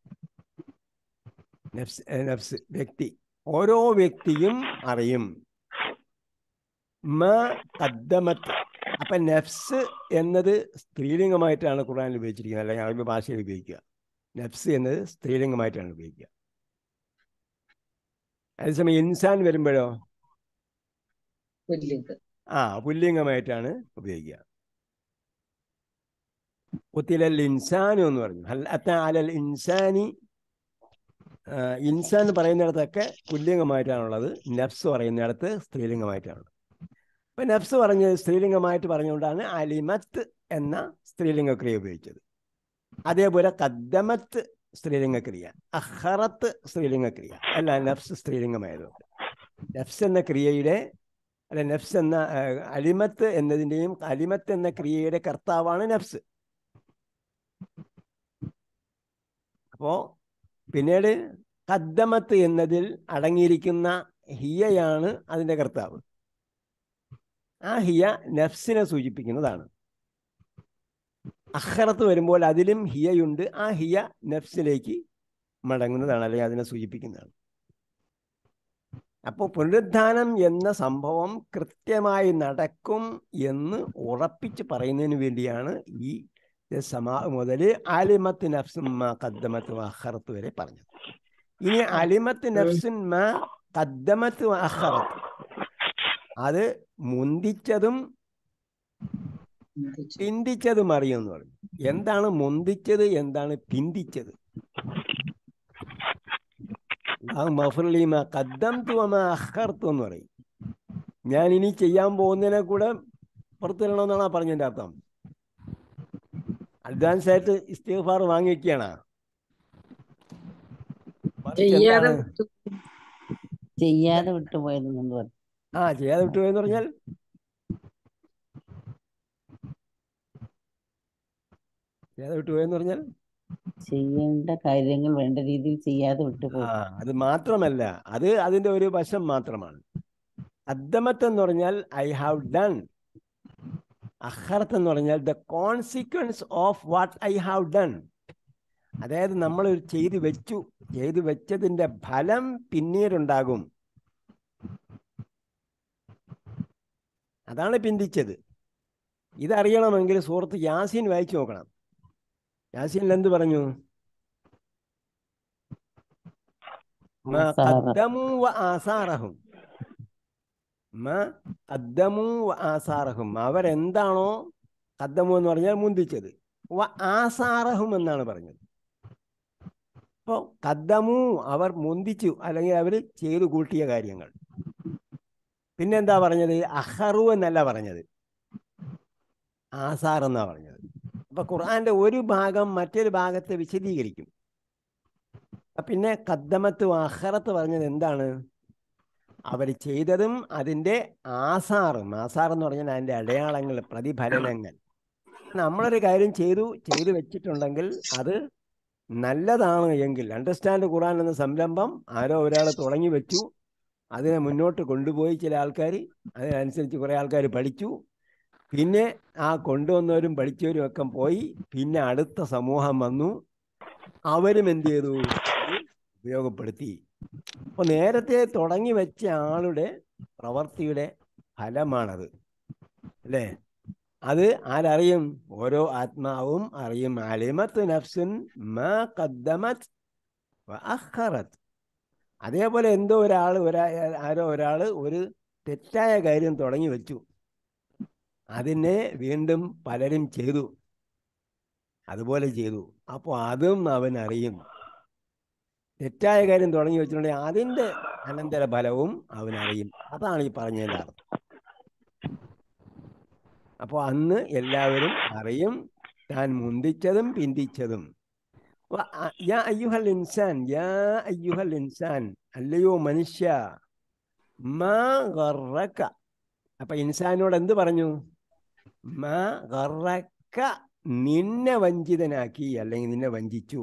നഫ്സ് ഏ, നഫ്സ് വ്യക്തി ഓരോ വ്യക്തിയും അറിയും മ കദ്ദമത്ത് അപ്പൊ നഫ്സ് എന്നത് സ്ത്രീലിംഗമായിട്ടാണ് ഖുർആനിൽ ഉപയോഗിച്ചിരിക്കുന്നത് അല്ലെങ്കിൽ അറബി ഭാഷയിൽ ഉപയോഗിക്കുക നഫ്സ് എന്നത് സ്ത്രീലിംഗമായിട്ടാണ് ഉപയോഗിക്കുക അതേസമയം ഇൻസാൻ വരുമ്പോഴോ പുല്ലിംഗ് ആ പുല്ലിംഗമായിട്ടാണ് ഉപയോഗിക്കുക ഉത്തിലൽ ഇൻസാനു എന്ന് പറഞ്ഞു ഹൽ അത്ത അലൽ ഇൻസാനി ആ, ഇൻസാൻ എന്ന് പറയുന്നിടത്തൊക്കെ പുല്ലിംഗമായിട്ടാണുള്ളത് നഫ്സ് പറയുന്നിടത്ത് സ്ത്രീലിംഗമായിട്ടാണ് ഇപ്പൊ നഫ്സ് പറഞ്ഞത് സ്ത്രീലിംഗമായിട്ട് പറഞ്ഞുകൊണ്ടാണ് അലിമത്ത് എന്ന സ്ത്രീലിംഗ ക്രിയ ഉപയോഗിച്ചത് അതേപോലെ കദ്ദമത്ത് സ്ത്രീലിംഗ ക്രിയ അഹറത്ത് സ്ത്രീലിംഗ ക്രിയ അല്ല നഫ്സ് സ്ത്രീലിംഗമായതുകൊണ്ട് നഫ്സ് എന്ന ക്രിയയുടെ അല്ല നഫ്സ് എന്ന ആ, അലിമത്ത് എന്നതിൻ്റെയും അലിമത്ത് എന്ന ക്രിയയുടെ കർത്താവാണ് നഫ്സ് അപ്പോ പിന്നീട് കദ്ദമത്ത് എന്നതിൽ അടങ്ങിയിരിക്കുന്ന ഹിയയാണ് അതിൻ്റെ കർത്താവ് ആ ഹിയ നഫ്സിനെ സൂചിപ്പിക്കുന്നതാണ് അഹറത്ത് വരുമ്പോൾ അതിലും ഹിയയുണ്ട് ആ ഹിയ നഫ്സിലേക്ക് മടങ്ങുന്നതാണ് അല്ലെങ്കിൽ അതിനെ സൂചിപ്പിക്കുന്നതാണ് അപ്പോൾ പുനരുദ്ധാനം എന്ന സംഭവം കൃത്യമായി നടക്കും എന്ന് ഉറപ്പിച്ച് പറയുന്നതിന് വേണ്ടിയാണ് ഈ സമാ മുതൽ അലിമത്ത് നഫ്സും മാ കദ്ദമത്ത് അഹറത്ത് വരെ പറഞ്ഞത് ഇനി അലിമത്ത് നഫ്സുൻ മാ കദ്ദമത്ത് അഹറത്ത് അത് മുന്തിച്ചതും പിന്തിച്ചതും അറിയുമെന്ന് പറഞ്ഞു എന്താണ് മുന്തിച്ചത് എന്താണ് പിന്തിച്ചത് മഫുർലീമ കദ്ദം തുവമ അഹർത്തു എന്ന് പറയും ഞാൻ ഇനി ചെയ്യാൻ പോകുന്നതിനെ കൂടെ പുറത്തിടണമെന്നാണ് പറഞ്ഞതിൻ്റെ അർത്ഥം അഡ്വാൻസ് ആയിട്ട് ഇസ്തിഫാർ വാങ്ങിക്കുകയാണ് ചെയ്യാതെ ചെയ്യാതെ വിട്ടുപോയത് എന്ന് പറഞ്ഞു ആ ചെയ്യാതെ വിട്ടുപോയെന്ന് പറഞ്ഞാൽ ചെയ്യാതെ വിട്ടുപോയെന്ന് പറഞ്ഞാൽ ചെയ്യേണ്ട കാര്യങ്ങൾ വേണ്ട രീതിയിൽ ചെയ്യാതെ വിട്ടുപോയി ആ അത് മാത്രമല്ല അത് അതിന്റെ ഒരു വശം മാത്രമാണ് അദ്ദമത്ത് എന്ന് പറഞ്ഞാൽ ഐ ഹാവ് ഡൺ അഹർത്ത് എന്ന് പറഞ്ഞാൽ the consequence of what I have done അതായത് നമ്മൾ ഒരു ചെയ്തു വെച്ചു ചെയ്തു വെച്ചതിന്റെ ഫലം പിന്നീടുണ്ടാകും അതാണ് പിന്തിച്ചത് ഇതറിയണമെങ്കിൽ സുഹൃത്ത് യാസീൻ വായിച്ചു നോക്കണം യാസീനിൽ എന്ത് പറഞ്ഞു മാ ആസാറ. ഖദ്ദമൂ വ ആസാറഹും മാ ഖദ്ദമൂ വ ആസാറഹും അവരെന്താണോ കദ്ദമു എന്ന് പറഞ്ഞാൽ മുന്തിച്ചത് വ ആസാറഹും എന്നാണ് പറഞ്ഞത് അപ്പോൾ കദ്ദമു അവർ മുന്തിച്ചു അല്ലെങ്കിൽ അവർ ചെയ്തു കൂട്ടിയ കാര്യങ്ങൾ പിന്നെന്താ പറഞ്ഞത് അഹറു എന്നല്ല പറഞ്ഞത് ആസാർ എന്നാ പറഞ്ഞത് അപ്പൊ ഖുർആന്റെ ഒരു ഭാഗം മറ്റൊരു ഭാഗത്തെ വിശദീകരിക്കും അപ്പൊ പിന്നെ കദ്ദമത്ത് അഹറത്ത് പറഞ്ഞത് എന്താണ് അവർ ചെയ്തതും അതിൻ്റെ ആസാറും ആസാർ എന്ന് പറഞ്ഞാൽ അതിൻ്റെ അടയാളങ്ങൾ പ്രതിഫലനങ്ങൾ നമ്മളൊരു കാര്യം ചെയ്തു ചെയ്തു വെച്ചിട്ടുണ്ടെങ്കിൽ അത് നല്ലതാണ് എങ്കിൽ അണ്ടർസ്റ്റാൻഡ് ഖുറാൻ എന്ന സംരംഭം ആരോ ഒരാൾ തുടങ്ങി വെച്ചു അതിനെ മുന്നോട്ട് കൊണ്ടുപോയി ചില ആൾക്കാർ അതിനനുസരിച്ച് കുറേ ആൾക്കാർ പഠിച്ചു പിന്നെ ആ കൊണ്ടുവന്നവരും പഠിച്ചവരും ഒക്കെ പോയി പിന്നെ അടുത്ത സമൂഹം വന്നു അവരും എന്ത് ചെയ്തു ഇത് ഉപയോഗപ്പെടുത്തി അപ്പൊ നേരത്തെ തുടങ്ങി വെച്ച ആളുടെ പ്രവൃത്തിയുടെ ഫലമാണത് അല്ലേ അത് ആരറിയും ഓരോ ആത്മാവും അറിയും അലിമത്ത് നഫ്സുൻ മാ ഖദ്ദമത് വ അഖറത് അതേപോലെ എന്തോ ഒരാൾ ഒരാ ആരോ ഒരാൾ ഒരു തെറ്റായ കാര്യം തുടങ്ങി വെച്ചു അതിനെ വീണ്ടും പലരും ചെയ്തു അതുപോലെ ചെയ്തു അപ്പോൾ അതും അവൻ അറിയും തെറ്റായ കാര്യം തുടങ്ങി വെച്ചിട്ടുണ്ടെങ്കിൽ അതിൻ്റെ അനന്തര ഫലവും അവൻ അറിയും അതാണ് ഈ പറഞ്ഞതിൻ്റെ അർത്ഥം അപ്പോൾ അന്ന് എല്ലാവരും അറിയും താൻ മുന്തിച്ചതും പിന്തിച്ചതും വ- അ- യാ അയ്യുഹൽ ഇൻസാൻ യാ അയ്യുഹൽ ഇൻസാൻ അല്ലയോ മനുഷ്യ മാ ഗറക്ക അപ്പൊ ഇൻസാനോട് എന്ത് പറഞ്ഞു മാ ഗറക്ക നിന്നെ വഞ്ചിതനാക്കി അല്ലെങ്കിൽ നിന്നെ വഞ്ചിച്ചു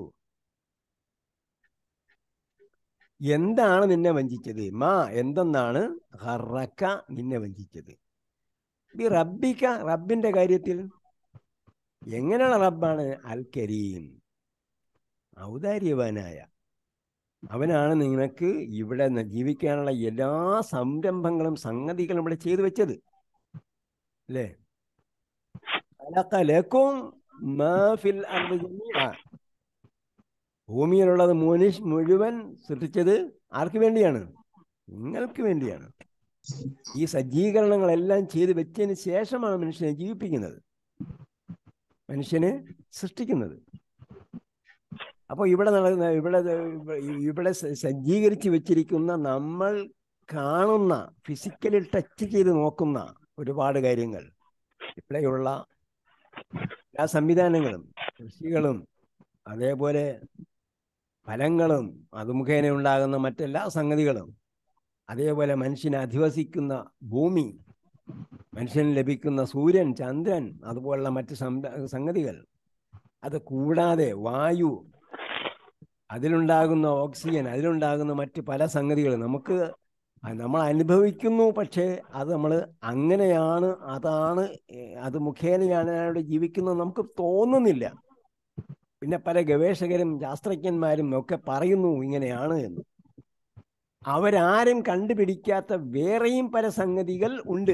എന്താണ് നിന്നെ വഞ്ചിച്ചത് മാ എന്തെന്നാണ് ഗറക്ക നിന്നെ വഞ്ചിച്ചത് ബി റബ്ബിക്ക റബ്ബിന്റെ കാര്യത്തിൽ എങ്ങനെയുള്ള റബ്ബാണ് അൽ കരീം ഔദാര്യവാനായ അവനാണ് നിനക്ക് ഇവിടെ ന- ജീവിക്കാനുള്ള എല്ലാ സംരംഭങ്ങളും സംഗതികളും ഇവിടെ ചെയ്തു വെച്ചത് അല്ലേ خلق لكم ما في الأرض جميعا. ഭൂമിയിലുള്ളത് മുനിഷ് മുഴുവൻ സൃഷ്ടിച്ചത് ആർക്ക് വേണ്ടിയാണ് നിങ്ങൾക്ക് വേണ്ടിയാണ് ഈ സജ്ജീകരണങ്ങളെല്ലാം ചെയ്ത് വെച്ചതിന് ശേഷമാണ് മനുഷ്യനെ ജീവിപ്പിക്കുന്നത് മനുഷ്യനെ സൃഷ്ടിക്കുന്നത് അപ്പോൾ ഇവിടെ നടക്കുന്ന ഇവിടെ ഇവിടെ സ- സജ്ജീകരിച്ച് വെച്ചിരിക്കുന്ന നമ്മൾ കാണുന്ന ഫിസിക്കലി ടച്ച് ചെയ്ത് നോക്കുന്ന ഒരുപാട് കാര്യങ്ങൾ ഇവിടെയുള്ള എല്ലാ സംവിധാനങ്ങളും കൃഷികളും അതേപോലെ ഫലങ്ങളും അത് മുഖേന ഉണ്ടാകുന്ന മറ്റെല്ലാ സംഗതികളും അതേപോലെ മനുഷ്യനെ അധിവസിക്കുന്ന ഭൂമി മനുഷ്യന് ലഭിക്കുന്ന സൂര്യൻ ചന്ദ്രൻ അതുപോലുള്ള മറ്റ് സംര- സംഗതികൾ അത് കൂടാതെ വായു അതിലുണ്ടാകുന്ന ഓക്സിജൻ അതിലുണ്ടാകുന്ന മറ്റ് പല സംഗതികളും നമുക്ക് അത് നമ്മൾ അനുഭവിക്കുന്നു പക്ഷേ അത് നമ്മൾ അങ്ങനെയാണ് അതാണ് ഏ, അത് മുഖേനയാണ് അവിടെ ജീവിക്കുന്നത് നമുക്ക് തോന്നുന്നില്ല പിന്നെ പല ഗവേഷകരും ശാസ്ത്രജ്ഞന്മാരും ഒക്കെ പറയുന്നു ഇങ്ങനെയാണ് എന്ന് അവരാരും കണ്ടുപിടിക്കാത്ത വേറെയും പല സംഗതികൾ ഉണ്ട്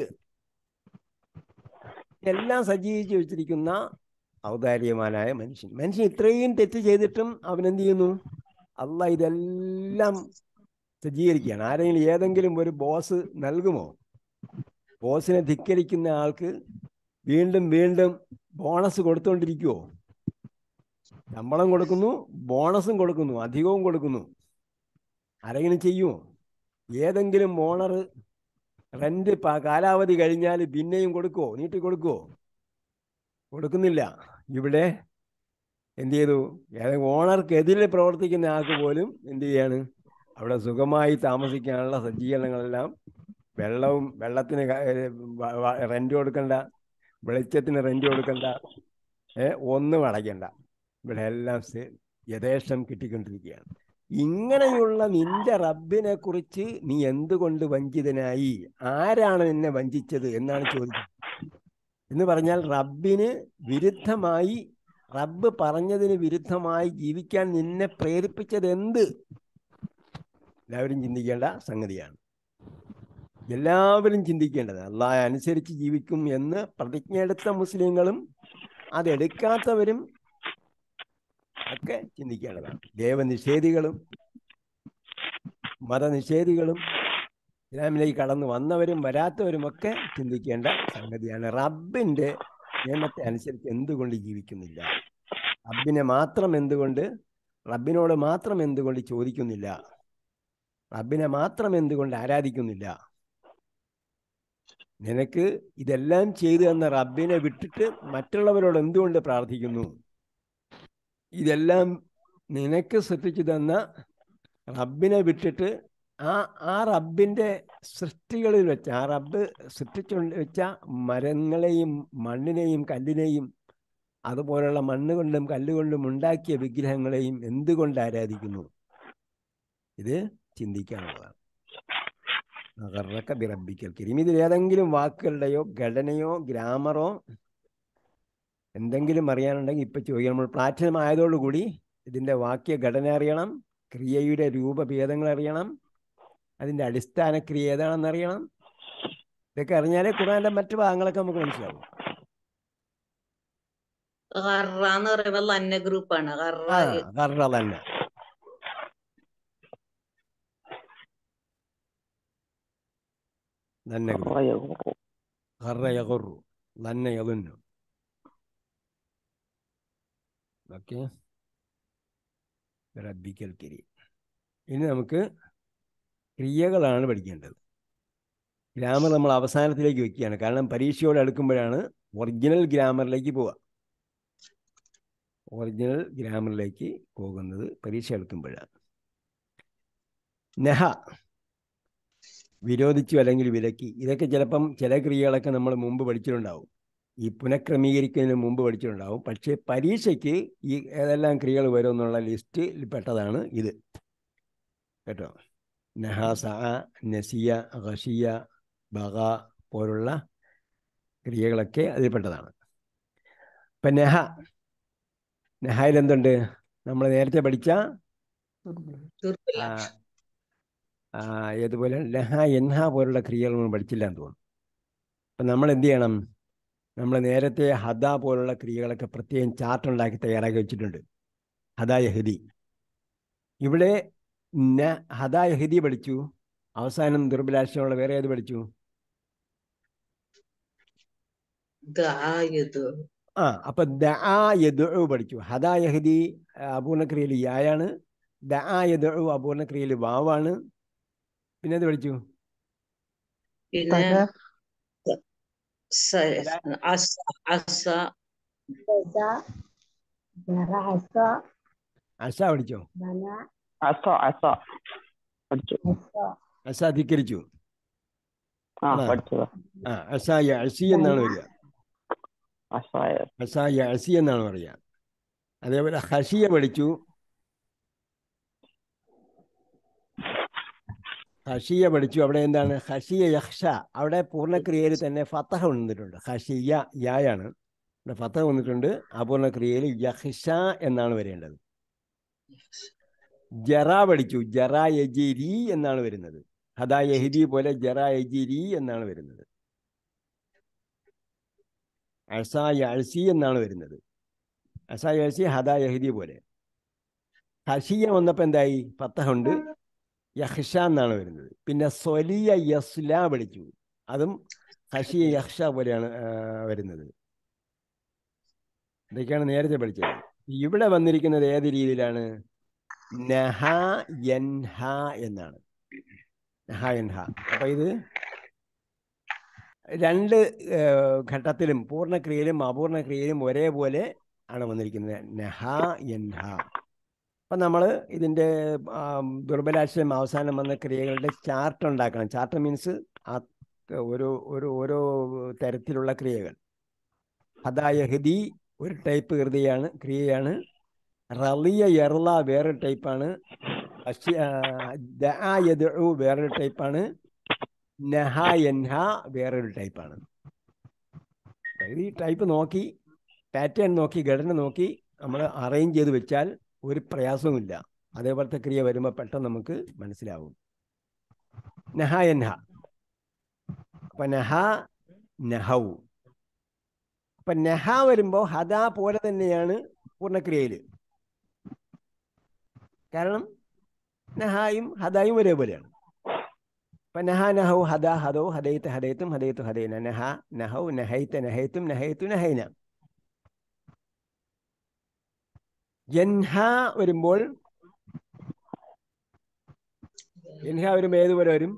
എല്ലാം സജ്ജീകരിച്ച് വെച്ചിരിക്കുന്ന ഔദാര്യവാനായ മനുഷ്യൻ മനുഷ്യൻ ഇത്രയും തെറ്റ് ചെയ്തിട്ടും അവൻ എന്ത് ചെയ്യുന്നു അല്ല ഇതെല്ലാം സജ്ജീകരിക്കുകയാണ് ആരെങ്കിലും ഏതെങ്കിലും ഒരു ബോസ് നൽകുമോ ബോസിനെ ധിക്കരിക്കുന്ന ആൾക്ക് വീണ്ടും വീണ്ടും ബോണസ് കൊടുത്തുകൊണ്ടിരിക്കുവോ ശമ്പളം കൊടുക്കുന്നു ബോണസും കൊടുക്കുന്നു അധികവും കൊടുക്കുന്നു ആരെങ്കിലും ചെയ്യുമോ ഏതെങ്കിലും ഓണർ റെന്റ് കാലാവധി കഴിഞ്ഞാൽ പിന്നെയും കൊടുക്കുവോ നീട്ടി കൊടുക്കുവോ കൊടുക്കുന്നില്ല ഇവിടെ എന്ത് ചെയ്തു ഏതെങ്കിലും ഓണർക്കെതിരെ പ്രവർത്തിക്കുന്ന ആൾക്ക് പോലും എന്ത് ചെയ്യാണ് അവിടെ സുഖമായി താമസിക്കാനുള്ള സജ്ജീകരണങ്ങളെല്ലാം വെള്ളവും വെള്ളത്തിന് റെന്റ് കൊടുക്കണ്ട വെളിച്ചത്തിന് റെന്റ് കൊടുക്കണ്ട ഏ ഒന്നും അടയ്ക്കണ്ട ഇവിടെ എല്ലാം സെ- യഥേഷ്ടം കിട്ടിക്കൊണ്ടിരിക്കുകയാണ് ഇങ്ങനെയുള്ള നിന്റെ റബ്ബിനെ കുറിച്ച് നീ എന്തുകൊണ്ട് വഞ്ചിതനായി ആരാണ് നിന്നെ വഞ്ചിച്ചത് എന്നാണ് ചോദിക്കുന്നത് എന്ന് പറഞ്ഞാൽ റബ്ബിന് വിരുദ്ധമായി റബ്ബ് പറഞ്ഞതിന് വിരുദ്ധമായി ജീവിക്കാൻ നിന്നെ പ്രേരിപ്പിച്ചത് എന്ത് എല്ലാവരും ചിന്തിക്കേണ്ട സംഗതിയാണ് എല്ലാവരും ചിന്തിക്കേണ്ടത് അള്ളാഹെ അനുസരിച്ച് ജീവിക്കും എന്ന് പ്രതിജ്ഞയെടുത്ത മുസ്ലിങ്ങളും അതെടുക്കാത്തവരും ഒക്കെ ചിന്തിക്കേണ്ടതാണ് ദേവനിഷേധികളും മതനിഷേധികളും ഇസ്ലാമിലേക്ക് കടന്നു വന്നവരും വരാത്തവരും ഒക്കെ ചിന്തിക്കേണ്ട സംഗതിയാണ് റബ്ബിൻ്റെ നിയമത്തെ അനുസരിച്ച് എന്തുകൊണ്ട് ജീവിക്കുന്നില്ല റബ്ബിനെ മാത്രം എന്തുകൊണ്ട് റബ്ബിനോട് മാത്രം എന്തുകൊണ്ട് ചോദിക്കുന്നില്ല റബ്ബിനെ മാത്രം എന്തുകൊണ്ട് ആരാധിക്കുന്നില്ല നിനക്ക് ഇതെല്ലാം ചെയ്തു തന്ന റബ്ബിനെ വിട്ടിട്ട് മറ്റുള്ളവരോട് എന്തുകൊണ്ട് പ്രാർത്ഥിക്കുന്നു ഇതെല്ലാം നിനക്ക് സൃഷ്ടിച്ചു തന്ന റബ്ബിനെ വിട്ടിട്ട് ആ ആ റബ്ബിൻ്റെ സൃഷ്ടികളിൽ വെച്ച ആ റബ്ബ് സൃഷ്ടിച്ചു വെച്ച മരങ്ങളെയും മണ്ണിനെയും കല്ലിനെയും അതുപോലുള്ള മണ്ണ് കൊണ്ടും കല്ലുകൊണ്ടും ഉണ്ടാക്കിയ വിഗ്രഹങ്ങളെയും എന്തുകൊണ്ട് ആരാധിക്കുന്നു ഇത് ചിന്തിക്കാനുള്ളതാണ് അഗറക്ക ബിറബിക്കൽ കരീം ഇതിൽ ഏതെങ്കിലും വാക്കുകളുടെയോ ഘടനയോ ഗ്രാമറോ എന്തെങ്കിലും അറിയാനുണ്ടെങ്കിൽ ഇപ്പം ചോദിക്കണം നമ്മൾ പ്ലാറ്റിനം ആയതോടുകൂടി ഇതിൻ്റെ വാക്യ ഘടന അറിയണം ക്രിയയുടെ രൂപഭേദങ്ങൾ അറിയണം അതിൻ്റെ അടിസ്ഥാന ക്രിയ ഏതാണെന്ന് അറിയണം ഇതൊക്കെ അറിഞ്ഞാലേ ഖുറാന്റെ മറ്റു ഭാഗങ്ങളൊക്കെ നമുക്ക് മനസ്സിലാവും ഗറ എന്ന് പറയുമ്പോ ലന്ന ഗ്രൂപ്പാണ് ഗറ ആ കറ തന്നെ തന്നെ കറ യകുറു ലന്ന യതുന്നു ഓക്കെ റബ്ബിക്കൽ കിരി ഇനി നമുക്ക് ക്രിയകളാണ് പഠിക്കേണ്ടത് ഗ്രാമർ നമ്മൾ അവസാനത്തിലേക്ക് വെക്കുകയാണ് കാരണം പരീക്ഷയോട് അടുക്കുമ്പോഴാണ് ഒറിജിനൽ ഗ്രാമറിലേക്ക് പോവുക ഒറിജിനൽ ഗ്രാമറിലേക്ക് പോകുന്നത് പരീക്ഷ എടുക്കുമ്പോഴാണ് നെഹ വിരോധിച്ചു അല്ലെങ്കിൽ വിലക്കി ഇതൊക്കെ ചിലപ്പം ചില ക്രിയകളൊക്കെ നമ്മൾ മുമ്പ് പഠിച്ചിട്ടുണ്ടാവും ഈ പുനഃക്രമീകരിക്കുന്നതിന് മുമ്പ് പഠിച്ചിട്ടുണ്ടാവും പക്ഷേ പരീക്ഷയ്ക്ക് ഈ ഏതെല്ലാം ക്രിയകൾ വരും എന്നുള്ള ലിസ്റ്റിൽ പെട്ടതാണ് ഇത് കേട്ടോ നഹ സ നസിയ ഖഷിയ ബഗ പോലുള്ള ക്രിയകളൊക്കെ അതിൽപ്പെട്ടതാണ് ഇപ്പം നെഹ നെഹയിൽ എന്തുണ്ട് നമ്മൾ നേരത്തെ പഠിച്ച ദുർബല ആ, ആ, ഏതുപോലെ ലഹ എൻഹ പോലുള്ള ക്രിയകൾ നമ്മൾ പഠിച്ചില്ല എന്ന് തോന്നുന്നു അപ്പം നമ്മൾ എന്ത് ചെയ്യണം നമ്മൾ നേരത്തെ ഹദ പോലുള്ള ക്രിയകളൊക്കെ പ്രത്യേകം ചാർട്ട് ഉണ്ടാക്കി തയ്യാറാക്കി വെച്ചിട്ടുണ്ട് ഹദ യഹദി ഇവിടെ ന ഹദ യഹദി പഠിച്ചു അവസാനം ദുർബലാശമുള്ള വേറെ ഏത് പഠിച്ചു ദായതു ആ അപ്പൊ ദആ യദ്ഉ പഠിച്ചു ഹദാ യഹദി അപൂർണ ക്രിയയിൽ യായാണ് ദആ യദ്ഉ അപൂർണ ക്രിയയിൽ വാവാണ് പിന്നെ എന്ത് പഠിച്ചു പിന്നെ സ- അസ അസ അസ പഠിച്ചോ അസ അസ പഠിച്ചു അസ ധിക്കരിച്ചു ആ ആണോ? പഠിച്ചത് ആ അസ യഅസി എന്നാണ് വരിക അസായ അസ യഅസി എന്നാണ് പറയുക അതേപോലെ ഹഷിയ പഠിച്ചു ഹഷിയ പഠിച്ചു അവിടെ എന്താണ് ഹഷിയ യഹ്ഷ അവിടെ പൂർണ്ണക്രിയയിൽ തന്നെ ഫത്തഹ വന്നിട്ടുണ്ട് ഹഷിയ യായാണ് ഇവിടെ ഫത്തഹ വന്നിട്ടുണ്ട് അപൂർണ ക്രിയയിൽ യഹ്ഷ എന്നാണ് വരേണ്ടത് ജറ പഠിച്ചു ജറ യജിരി എന്നാണ് വരുന്നത് ഹദാ യഹിദി പോലെ ജറ യജിരി എന്നാണ് വരുന്നത് അസ യഅസി എന്നാണ് വരുന്നത് അസ യഅസി ഹദാ യഹിദി പോലെ ഹഷിയ വന്നപ്പോൾ എന്തായി ഫത്തഹ ഉണ്ട് യഹ്ഷ എന്നാണ് വരുന്നത് പിന്നെ സ്വലിയ യസ്ല പഠിച്ചു അതും ഹഷിയ യഹ്ഷ പോലെയാണ് ആ, വരുന്നത് ഇതൊക്കെയാണ് നേരത്തെ പഠിച്ചത് ഇവിടെ വന്നിരിക്കുന്നത് ഏത് രീതിയിലാണ് നഹ യൻഹ എന്നാണ് നഹ യൻഹ അപ്പൊ ഇത് രണ്ട് ഏ, ഘട്ടത്തിലും പൂർണ്ണക്രിയയിലും അപൂർണക്രിയയിലും ഒരേപോലെ ആണ് വന്നിരിക്കുന്നത് നഹ യൻഹ അപ്പം നമ്മൾ ഇതിൻ്റെ ദുർബലാശയം അവസാനം വന്ന ക്രിയകളുടെ ചാർട്ട് ഉണ്ടാക്കണം ചാർട്ട് മീൻസ് ആ ഒരു ഒരു ഓരോ തരത്തിലുള്ള ക്രിയകൾ ഹദായഹദി ഒരു ടൈപ്പ് കൃതിയാണ് ക്രിയയാണ് റളിയ യർല വേറൊരു ടൈപ്പാണ് ദു വേറൊരു ടൈപ്പാണ് നഹ യൻഹ വേറൊരു ടൈപ്പാണ് ഇത് ഈ ടൈപ്പ് നോക്കി പാറ്റേൺ നോക്കി ഘടന നോക്കി നമ്മൾ അറേഞ്ച് ചെയ്ത് വെച്ചാൽ ഒരു പ്രയാസവുമില്ല അതേപോലത്തെ ക്രിയ വരുമ്പോൾ പെട്ടെന്ന് നമുക്ക് മനസ്സിലാവും നഹ എൻഹ അപ്പൊ നഹ നഹൗ അപ്പൊ നഹ വരുമ്പോൾ ഹദ പോലെ തന്നെയാണ് പൂർണ്ണക്രിയയില് കാരണം നഹായും ഹദായും ഒരേപോലെയാണ് അപ്പൊ നഹ നഹൗ ഹദ ഹദോ ഹദൈത്ത് ഹദൈത്തും ഹദൈത്തു ഹദൈന നഹ നഹൗ നഹൈത്ത നഹൈത്തും നഹൈത്തു നഹൈന യൻഹ വരുമ്പോൾ യൻഹ വരുമ്പോൾ ഏതുപോലെ വരും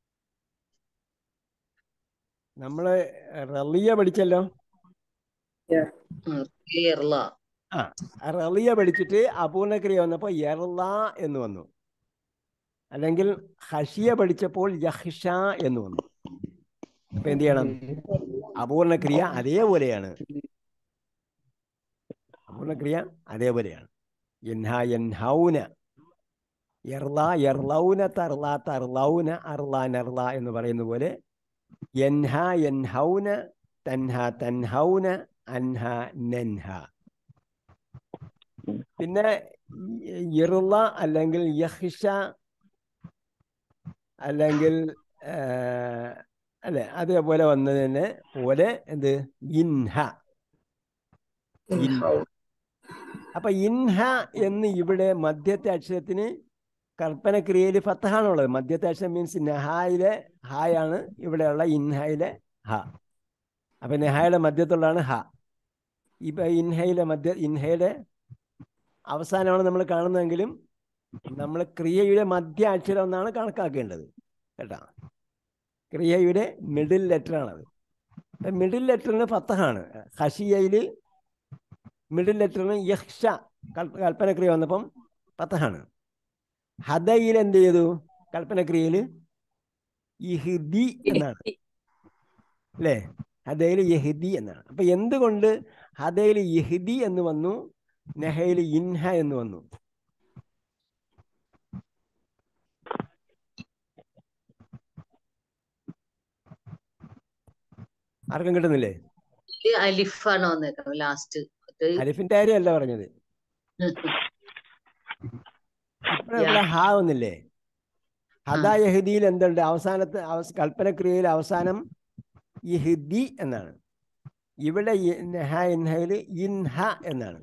നമ്മള് റളിയ പഠിച്ചല്ലോ കേരള ആ റളിയ പഠിച്ചിട്ട് അപൂർണക്രിയ വന്നപ്പോൾ യർല എന്ന് വന്നു അല്ലെങ്കിൽ ഹഷിയ പഠിച്ചപ്പോൾ യഹ്ഷ എന്ന് വന്നു അപ്പൊ എന്ത് ചെയ്യണം അപൂർണക്രിയ അതേപോലെയാണ് അപൂർണക്രിയ അതേപോലെയാണ് യൻഹ യൻഹൗന എർല എർലൗന തർല തർലൗന അർല നർല എന്ന് പറയുന്ന പോലെ എൻഹ എൻഹൗന തൻഹ തൻഹൗന അൻഹ നൻഹ പിന്നെ ഇർല അല്ലെങ്കിൽ യഹ്ഷ അല്ലെങ്കിൽ ആ, അല്ലെ അതേപോലെ വന്നതിന് പോലെ എന്ത് ഇൻഹ ഇൻഹ അപ്പൊ ഇൻഹ എന്ന് ഇവിടെ മധ്യത്തെ അക്ഷരത്തിന് കൽപ്പനക്രിയയിൽ ഫത്തഹാണുള്ളത് മധ്യത്തെ അക്ഷരം മീൻസ് നെഹായിലെ ഹായാണ് ഇവിടെയുള്ള ഇൻഹയിലെ ഹ അപ്പൊ നെഹായുടെ മധ്യത്തുള്ളതാണ് ഹ ഇപ്പൊ ഇൻഹയിലെ മധ്യ ഇൻഹയുടെ അവസാനമാണ് നമ്മൾ കാണുന്നതെങ്കിലും നമ്മൾ ക്രിയയുടെ മധ്യ അക്ഷരം എന്നാണ് കണക്കാക്കേണ്ടത് കേട്ടോ ക്രിയയുടെ മിഡിൽ ലെറ്ററാണത് മിഡിൽ ലെറ്ററിന് ഫത്തഹാണ് ഹഷിയയിൽ മിഡിൽ ലെറ്ററിന് യഹ്ഷ കൽപ്പ കൽപ്പനക്രിയ വന്നപ്പം ഫത്തഹാണ് ഹദയിൽ എന്ത് ചെയ്തു കൽപ്പനക്രിയയിൽ ഇഹ്ദി എന്നാണ് അല്ലേ ഹദയിൽ യഹ്ദി എന്നാണ് അപ്പൊ എന്തുകൊണ്ട് ഹദയിൽ യഹ്ദി എന്ന് വന്നു നെഹയിൽ ഇൻഹ എന്ന് വന്നു ആർക്കും കിട്ടുന്നില്ലേ ഇതില് അലിഫാണ് വന്നേക്കുന്നത് ലാസ്റ്റ് അലിഫിന്റെ കാര്യമല്ല പറഞ്ഞത് ഇപ്പഴും ഇവിടെ ഹാ ഒന്നില്ലേ ഹദാ യഹദിയിൽ എന്തുണ്ട് അവസാനത്തെ അവസ് കൽപ്പനക്രിയയിൽ അവസാനം ഇഹ്ദി എന്നാണ് ഇവിടെ ഇ- നഹ ഇൻഹയിൽ ഇൻഹ എന്നാണ്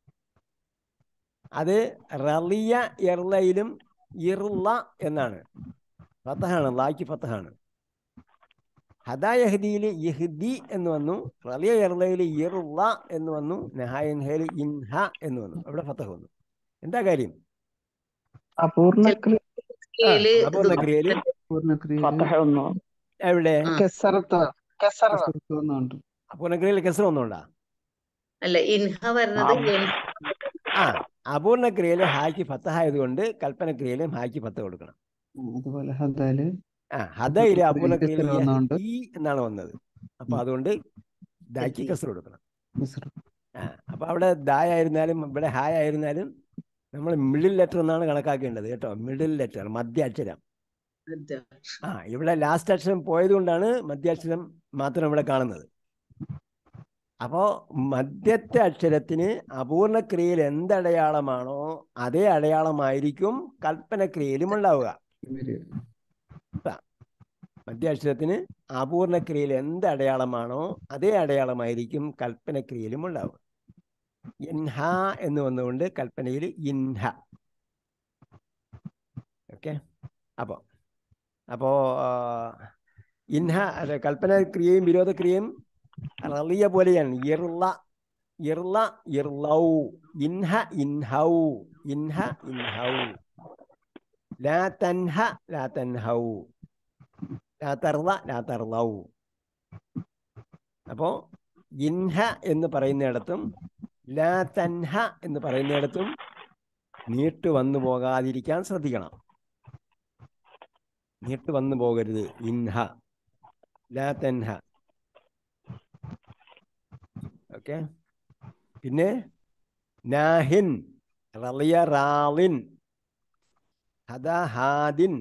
അത് റളിയ ഇർലയിലും ഇർല എന്നാണ് ഫത്തഹാണ് ലാക്ക് ഫത്തഹാണ് ഹദാ യഹദിയിൽ ഇഹ്ദി എന്ന് വന്നു റളിയ ഇർലയിൽ ഇർല എന്ന് വന്നു നഹ ഇൻഹയിൽ ഇൻഹ എന്ന് വന്നു അവിടെ ഫത്തഹ് വന്നു എന്താ കാര്യം അപൂർണ ക്രിയ ക്രിയയില് ആ, അപൂർണ്ണ ഇത് ക്രിയയില് അപൂർണ ക്രിയ ഫത്തഹ ഒന്ന് എവിടെ ആ. കെസറത്ത കെസറത്ത് വന്നുണ്ട് അപൂർണക്രിയയിൽ കെസർ ഒന്നുണ്ടാ അല്ല ഇൻഹ വരുന്നത് ആ. എൻ- ആ അപൂർണക്രിയയിൽ ഹായ്ക്ക് ഫത്തഹ ആയതുകൊണ്ട് കൽപ്പനക്രിയയിലും ഹായ്ക്ക് ഫത്ത കൊടുക്കണം അതുപോലെ ഹദാല് ആ ഹദയിലെ അപൂർണ്ണ അപൂർണക്രിയയിൽ കെസർ വന്നോണ്ട് ഈ എന്നാണ് വന്നത് അപ്പൊ ഉം. അതുകൊണ്ട് ദായ്ക്ക് കസർ കൊടുക്കണം കെസറ ആ അപ്പൊ അവിടെ ദായ ആയിരുന്നാലും ഇവിടെ ഹായ് ആയിരുന്നാലും നമ്മൾ മിഡിൽ ലെറ്റർ എന്നാണ് കണക്കാക്കേണ്ടത് കേട്ടോ മിഡിൽ ലെറ്റർ മധ്യാക്ഷരം ഇത്. ആ ഇവിടെ ലാസ്റ്റ് അക്ഷരം പോയത് കൊണ്ടാണ് മധ്യാക്ഷരം മാത്രം ഇവിടെ കാണുന്നത് അപ്പോൾ മധ്യത്തെ അക്ഷരത്തിന് അപൂർണക്രിയയിൽ എന്തടയാളമാണോ അതേ അടയാളമായിരിക്കും കൽപ്പനക്രിയയിലും ഉണ്ടാവുക ഇവര് മധ്യാക്ഷരത്തിന് അപൂർണക്രിയയിൽ എന്ത് അടയാളമാണോ അതേ അടയാളമായിരിക്കും കൽപ്പനക്രിയയിലും ഉണ്ടാവുക ഇൻഹ എന്ന് വന്നുകൊണ്ട് കൽപ്പനയിൽ ഇൻഹ ഓക്കെ അപ്പോൾ അപ്പോൾ ഇൻഹ അതെ കൽപ്പനക്രിയയും വിരോധക്രിയയും റളിയ പോലെയാണ് ഇർള ഇർള ഇർലൗ ഇൻഹ ഇൻഹൗ ഇൻഹ ഇൻഹൗ ലാ തൻഹ ലാ തൻഹൗ ലാ തർള ലാ തർലൗ അപ്പോ ഇൻഹ എന്ന് പറയുന്നിടത്തും ലാ തൻഹ എന്ന് പറയുന്നിടത്തും നീട്ട് വന്നു പോകാതിരിക്കാൻ ശ്രദ്ധിക്കണം നീട്ട് വന്നു പോകരുത് ഇൻഹ ലാ തൻഹ ഓക്കെ പിന്നെ നാഹിൻ റളിയ റാളിൻ ഹദ ഹാദിൻ